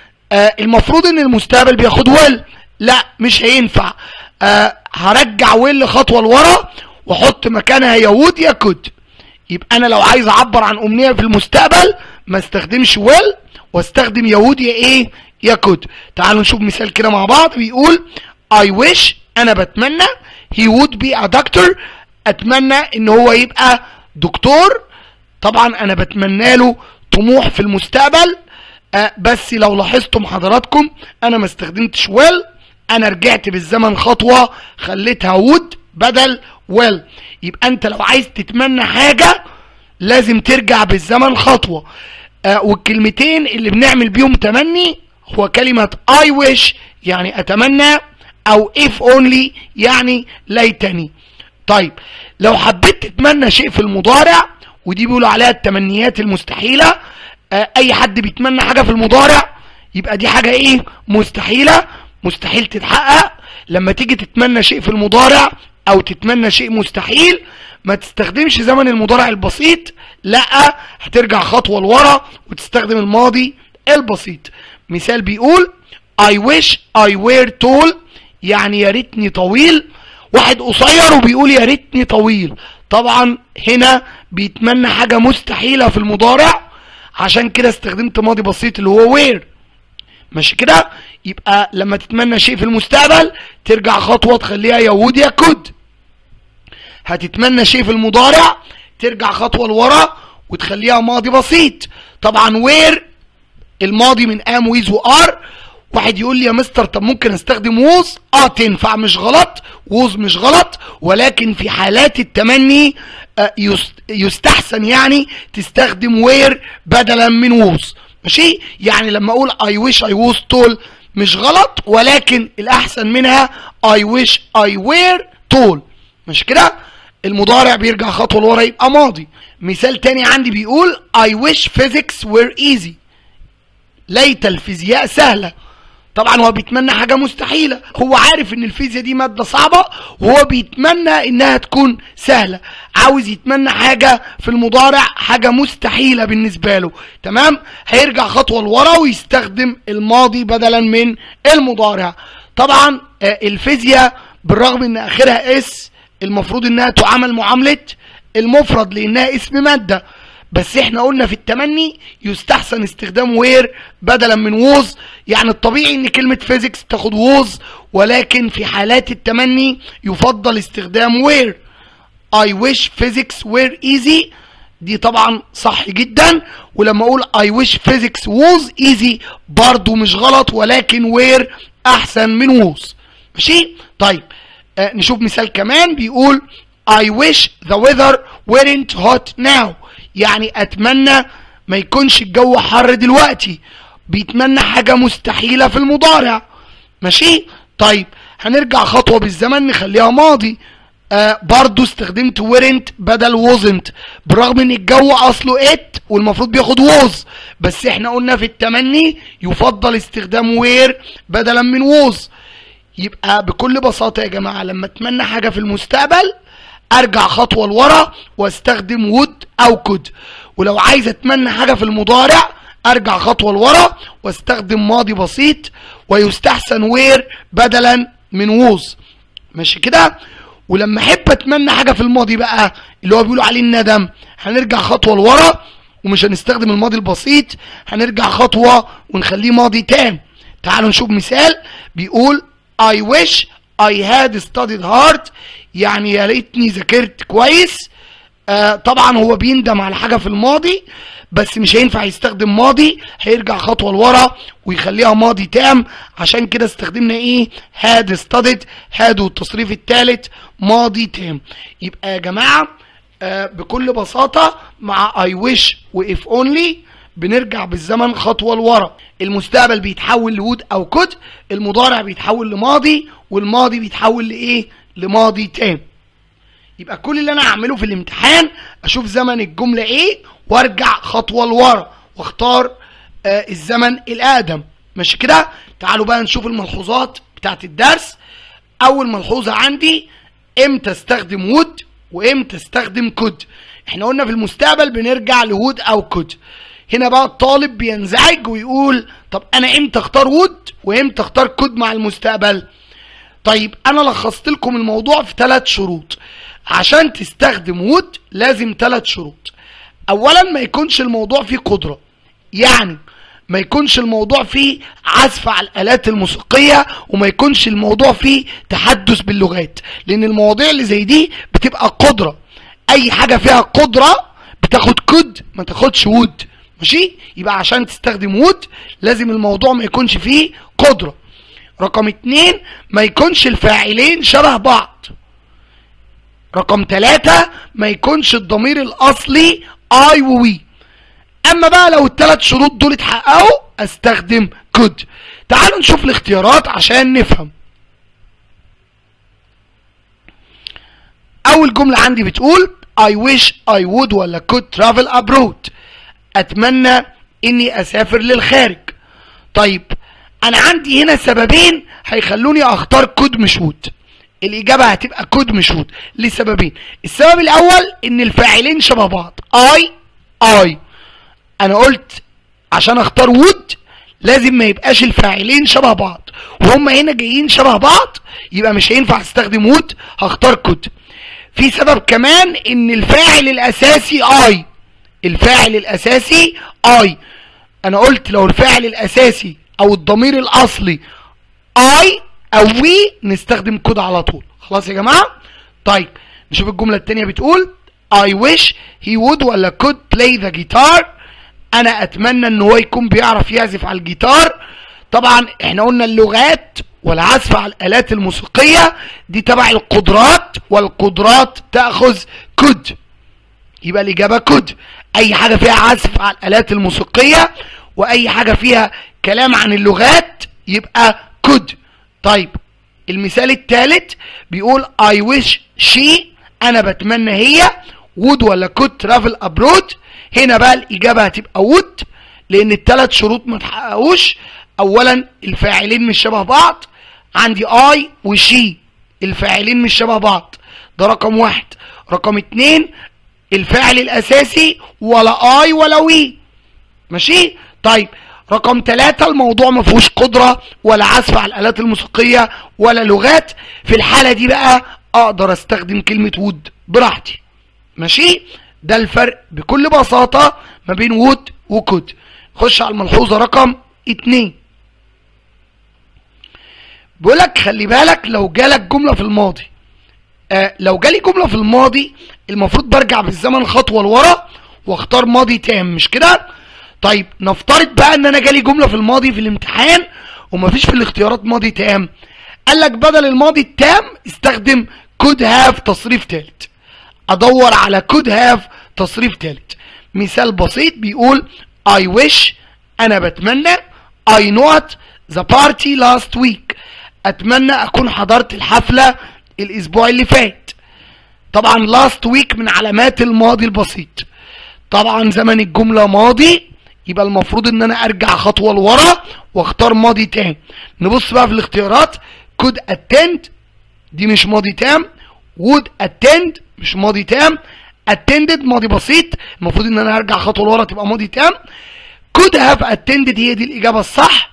آه المفروض ان المستقبل بياخد ويل لا مش هينفع آه هرجع ويل خطوه لورا واحط مكانها يا وود يا كود يبقى انا لو عايز اعبر عن امنيه في المستقبل ما استخدمش ويل واستخدم يا وود يا ايه يا كود تعالوا نشوف مثال كده مع بعض بيقول I wish انا بتمنى he would be a doctor اتمنى ان هو يبقى دكتور طبعا انا بتمنى له طموح في المستقبل آه بس لو لاحظتم حضراتكم انا ما استخدمتش ويل انا رجعت بالزمن خطوة خليتها وود بدل ويل يبقى انت لو عايز تتمنى حاجة لازم ترجع بالزمن خطوة آه والكلمتين اللي بنعمل بيهم تمني هو كلمة I wish يعني اتمنى او if only يعني ليتني طيب لو حبيت تتمنى شيء في المضارع ودي بيقولوا عليها التمنيات المستحيلة آه اي حد بيتمنى حاجة في المضارع يبقى دي حاجة ايه مستحيلة مستحيل تتحقق لما تيجي تتمنى شيء في المضارع او تتمنى شيء مستحيل ما تستخدمش زمن المضارع البسيط لا هترجع خطوة لورا وتستخدم الماضي البسيط مثال بيقول I wish I were tall يعني يا ريتني طويل واحد قصير وبيقول يا ريتني طويل طبعا هنا بيتمنى حاجة مستحيلة في المضارع عشان كده استخدمت ماضي بسيط اللي هو وير ماشي كده يبقى لما تتمنى شيء في المستقبل ترجع خطوة تخليها يا وود يا كود هتتمنى شيء في المضارع ترجع خطوة لورا وتخليها ماضي بسيط طبعا وير الماضي من ام ويز وار واحد يقول لي يا مستر طب ممكن استخدم ووز اه تنفع مش غلط ووز مش غلط ولكن في حالات التمني آه يست- يستحسن يعني تستخدم وير بدلا من ووز ماشي يعني لما اقول I wish I was tall مش غلط ولكن الاحسن منها I wish I were tall مش كده المضارع بيرجع خطوه لورا يبقى ماضي مثال تاني عندي بيقول I wish physics were easy ليت الفيزياء سهلة طبعا هو بيتمنى حاجة مستحيلة هو عارف ان الفيزياء دي مادة صعبة وهو بيتمنى انها تكون سهلة عاوز يتمنى حاجة في المضارع حاجة مستحيلة بالنسبة له تمام هيرجع خطوة لورا ويستخدم الماضي بدلا من المضارع طبعا آه، الفيزياء بالرغم ان اخرها اس المفروض انها تعامل معاملة المفرد لانها اسم مادة بس احنا قلنا في التمني يستحسن استخدام وير بدلا من ووز يعني الطبيعي ان كلمة فيزيكس تاخد ووز ولكن في حالات التمني يفضل استخدام وير I wish physics were easy دي طبعا صح جدا ولما اقول I wish physics was easy برضو مش غلط ولكن were احسن من was ماشي طيب آه نشوف مثال كمان بيقول I wish the weather weren't hot now يعني اتمنى ما يكونش الجو حر دلوقتي بيتمنى حاجة مستحيلة في المضارع ماشي طيب هنرجع خطوة بالزمن نخليها ماضي آه برضو استخدمت weren't بدل wasn't بالرغم ان الجو اصله it والمفروض بياخد was بس احنا قلنا في التمني يفضل استخدام were بدلا من was يبقى بكل بساطة يا جماعة لما اتمنى حاجة في المستقبل ارجع خطوة لورا واستخدم would او could ولو عايز اتمنى حاجة في المضارع ارجع خطوة لورا واستخدم ماضي بسيط ويستحسن were بدلا من was ماشي كده ولما احب اتمنى حاجة في الماضي بقى اللي هو بيقولوا عليه الندم هنرجع خطوة لورا ومش هنستخدم الماضي البسيط هنرجع خطوة ونخليه ماضي تام تعالوا نشوف مثال بيقول I wish I had studied hard يعني يا ريتني ذاكرت كويس آه طبعا هو بيندم على حاجة في الماضي بس مش هينفع يستخدم ماضي هيرجع خطوة لورا ويخليها ماضي تام عشان كده استخدمنا ايه had studied had والتصريف الثالث ماضي تام يبقى يا جماعة آه بكل بساطة مع I wish و if only بنرجع بالزمن خطوة لورا المستقبل بيتحول لود او كود المضارع بيتحول لماضي والماضي بيتحول لايه لماضي تام يبقى كل اللي انا هعمله في الامتحان اشوف زمن الجملة ايه وارجع خطوة لورا واختار آه الزمن الاقدم ماشي كده تعالوا بقى نشوف الملحوظات بتاعت الدرس اول ملحوظة عندي امتى استخدم وود وامتى استخدم كود احنا قلنا في المستقبل بنرجع لوود او كود هنا بقى الطالب بينزعج ويقول طب انا امتى اختار وود وامتى اختار كود مع المستقبل طيب انا لخصت لكم الموضوع في ثلاث شروط عشان تستخدم وود لازم ثلاث شروط اولا ما يكونش الموضوع فيه قدرة يعني ما يكونش الموضوع فيه عزف على الالات الموسيقية وما يكونش الموضوع فيه تحدث باللغات لان المواضيع اللي زي دي بتبقى قدرة اي حاجة فيها قدرة بتاخد كود ما تاخدش وود ماشي يبقى عشان تستخدم وود لازم الموضوع ما يكونش فيه قدرة رقم اتنين ما يكونش الفاعلين شبه بعض رقم ثلاثة ما يكونش الضمير الاصلي اي ووي اما بقى لو الثلاث شروط دول اتحققوا استخدم كود تعالوا نشوف الاختيارات عشان نفهم اول جملة عندي بتقول I wish I would ولا could travel abroad اتمنى اني اسافر للخارج طيب انا عندي هنا سببين هيخلوني اختار كود مش وود الاجابة هتبقى كود مش وود لسببين السبب الاول ان الفاعلين شبه بعض I I انا قلت عشان اختار وود لازم ما يبقاش الفاعلين شبه بعض وهم هنا جايين شبه بعض يبقى مش هينفع استخدم وود هختار كود في سبب كمان ان الفاعل الاساسي اي الفاعل الاساسي اي انا قلت لو الفاعل الاساسي او الضمير الاصلي اي او وي نستخدم كود على طول خلاص يا جماعه طيب نشوف الجمله الثانيه بتقول I wish he would ولا could play the guitar انا اتمنى ان هو يكون بيعرف يعزف على الجيتار طبعا احنا قلنا اللغات والعزف على الالات الموسيقيه دي تبع القدرات والقدرات تاخذ could يبقى الاجابه could اي حاجه فيها عزف على الالات الموسيقيه واي حاجه فيها كلام عن اللغات يبقى could طيب المثال الثالث بيقول I wish she انا بتمنى هي would ولا could travel abroad هنا بقى الاجابه هتبقى would لان الثلاث شروط ما تحققوش اولا الفاعلين مش شبه بعض عندي I وشي الفاعلين مش شبه بعض ده رقم واحد رقم اتنين الفاعل الاساسي ولا اي ولا وي ماشي طيب رقم ثلاثة الموضوع ما فيهوش قدرة ولا عزف على الآلات الموسيقية ولا لغات في الحالة دي بقى أقدر أستخدم كلمة وود براحتي ماشي ده الفرق بكل بساطة ما بين وود وكود خش على الملحوظة رقم اتنين بيقولك خلي بالك لو جالك جملة في الماضي آه لو جالي جملة في الماضي المفروض برجع بالزمن خطوة لورا واختار ماضي تام مش كده طيب نفترض بقى ان انا جالي جملة في الماضي في الامتحان ومفيش في الاختيارات ماضي تام قال لك بدل الماضي التام استخدم could have تصريف تالت ادور على could have تصريف تالت مثال بسيط بيقول I wish انا بتمنى I not the party last week اتمنى اكون حضرت الحفلة الاسبوع اللي فات طبعا last week من علامات الماضي البسيط طبعا زمن الجملة ماضي يبقى المفروض ان انا ارجع خطوة لورا واختار ماضي تام نبص بقى في الاختيارات could attend دي مش ماضي تام would attend مش ماضي تام attended ماضي بسيط المفروض ان انا ارجع خطوة لورا تبقى ماضي تام could have attended هي دي الاجابة الصح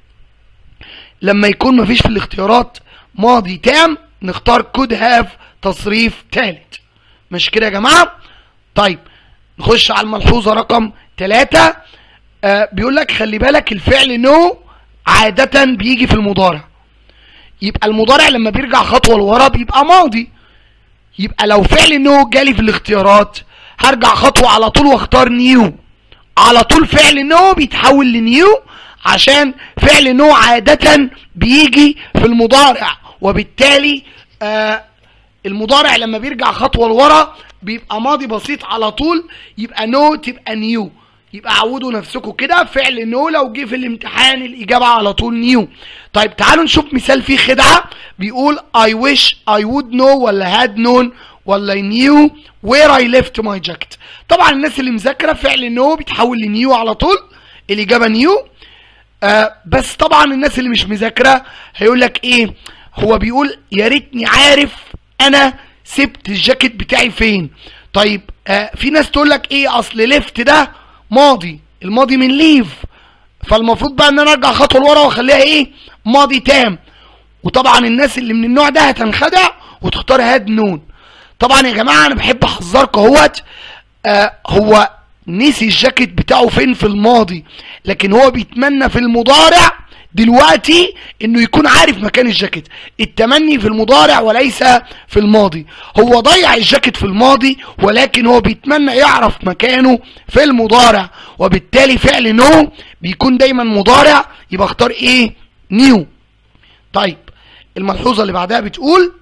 لما يكون مفيش في الاختيارات ماضي تام نختار could have تصريف ثالث مش كده يا جماعة طيب نخش على الملحوظة رقم ثلاثة آه بيقول لك خلي بالك الفعل نو عادة بيجي في المضارع يبقى المضارع لما بيرجع خطوة لورا بيبقى ماضي يبقى لو فعل نو جالي في الاختيارات هرجع خطوة على طول واختار نيو على طول فعل نو بيتحول لنيو عشان فعل نو عادة بيجي في المضارع وبالتالي آه المضارع لما بيرجع خطوة لورا بيبقى ماضي بسيط على طول يبقى نو تبقى نيو يبقى عودوا نفسكم كده فعل نو لو جه في الامتحان الإجابة على طول نيو طيب تعالوا نشوف مثال فيه خدعة بيقول I wish I would know ولا had known ولا I knew where I left my jacket طبعا الناس اللي مذاكرة فعل نو بيتحول لنيو على طول الإجابة نيو آه بس طبعا الناس اللي مش مذاكرة هيقول لك ايه هو بيقول يا ريتني عارف انا سبت الجاكيت بتاعي فين طيب آه في ناس تقول لك ايه اصل ليفت ده ماضي الماضي من ليف فالمفروض بقى ان انا ارجع خطوه لورا واخليها ايه ماضي تام وطبعا الناس اللي من النوع ده هتنخدع وتختار هاد نون طبعا يا جماعه انا بحب احذركم اهوت آه هو نسي الجاكيت بتاعه فين في الماضي لكن هو بيتمنى في المضارع دلوقتي انه يكون عارف مكان الجاكيت التمني في المضارع وليس في الماضي هو ضيع الجاكيت في الماضي ولكن هو بيتمنى يعرف مكانه في المضارع وبالتالي فعل نو بيكون دايما مضارع يبقى اختار ايه نيو طيب الملحوظة اللي بعدها بتقول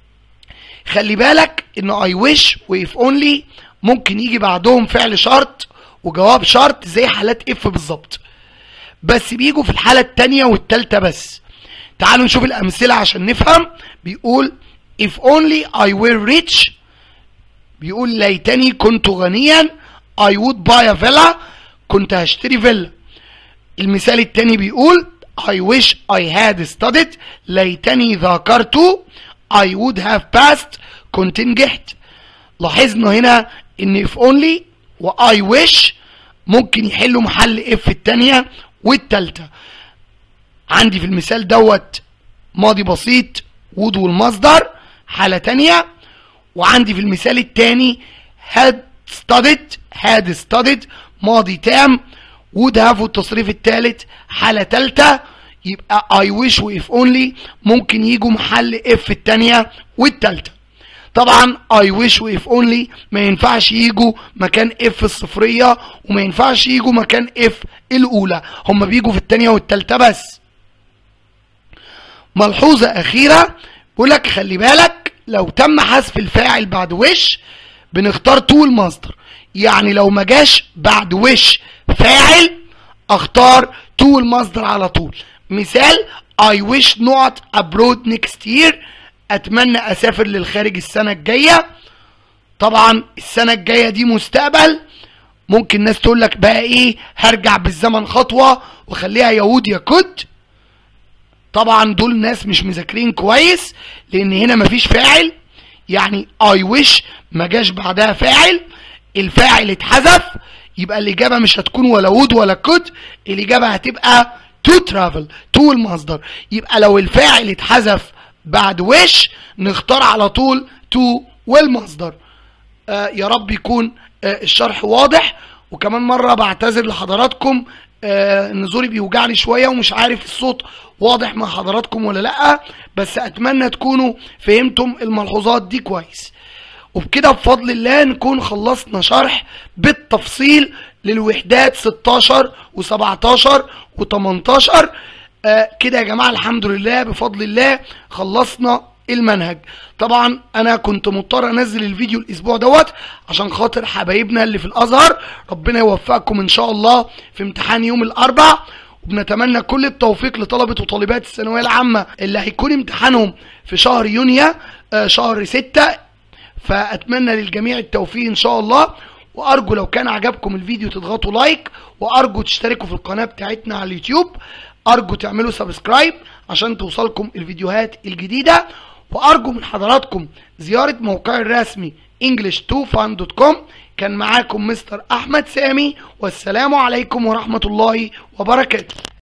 خلي بالك ان اي ويش واف اونلي ممكن يجي بعدهم فعل شرط وجواب شرط زي حالات اف بالظبط بس بيجوا في الحالة التانية والتالتة بس تعالوا نشوف الأمثلة عشان نفهم بيقول if only I were rich بيقول ليتني كنت غنيا I would buy a villa كنت هشتري فيلا المثال التاني بيقول I wish I had studied ليتني ذاكرت I would have passed كنت نجحت لاحظنا هنا ان if only و I wish ممكن يحلوا محل اف التانية والتالتة عندي في المثال دوت ماضي بسيط وود والمصدر حالة تانية وعندي في المثال الثاني had studied had studied ماضي تام would have والتصريف الثالث حالة ثالثة يبقى I wish و if only ممكن يجوا محل if الثانية والثالثة طبعا I wish و if only ما ينفعش يجوا مكان if الصفرية وما ينفعش يجوا مكان if الأولى هما بيجوا في الثانية والثالثة بس ملحوظة أخيرة بيقول لك خلي بالك لو تم حذف الفاعل بعد وش بنختار تو المصدر يعني لو ما جاش بعد وش فاعل اختار تو المصدر على طول مثال I wish not abroad next year اتمنى اسافر للخارج السنة الجاية طبعا السنة الجاية دي مستقبل ممكن ناس تقول لك بقى ايه هرجع بالزمن خطوة وخليها يهود يا كنت طبعا دول ناس مش مذاكرين كويس لان هنا مفيش فاعل يعني اي وش ما جاش بعدها فاعل الفاعل اتحذف يبقى الاجابه مش هتكون ولا وود ولا كود الاجابه هتبقى تو ترافل تو المصدر يبقى لو الفاعل اتحذف بعد وش نختار على طول تو والمصدر آه يا رب يكون آه الشرح واضح وكمان مرة بعتذر لحضراتكم آه ان زوري بيوجعني شوية ومش عارف الصوت واضح مع حضراتكم ولا لأ بس اتمنى تكونوا فهمتم الملحوظات دي كويس وبكده بفضل الله نكون خلصنا شرح بالتفصيل للوحدات 16 و17 و18 آه كده يا جماعة الحمد لله بفضل الله خلصنا المنهج طبعا انا كنت مضطر انزل الفيديو الاسبوع دوت عشان خاطر حبايبنا اللي في الازهر ربنا يوفقكم ان شاء الله في امتحان يوم الاربع وبنتمنى كل التوفيق لطلبة وطالبات الثانوية العامة اللي هيكون امتحانهم في شهر يونيو آه شهر ستة فاتمنى للجميع التوفيق ان شاء الله وارجو لو كان عجبكم الفيديو تضغطوا لايك وارجو تشتركوا في القناة بتاعتنا على اليوتيوب ارجو تعملوا سبسكرايب عشان توصلكم الفيديوهات الجديدة وارجو من حضراتكم زيارة موقعي الرسمي english2fun.com كان معاكم مستر احمد سامي والسلام عليكم ورحمة الله وبركاته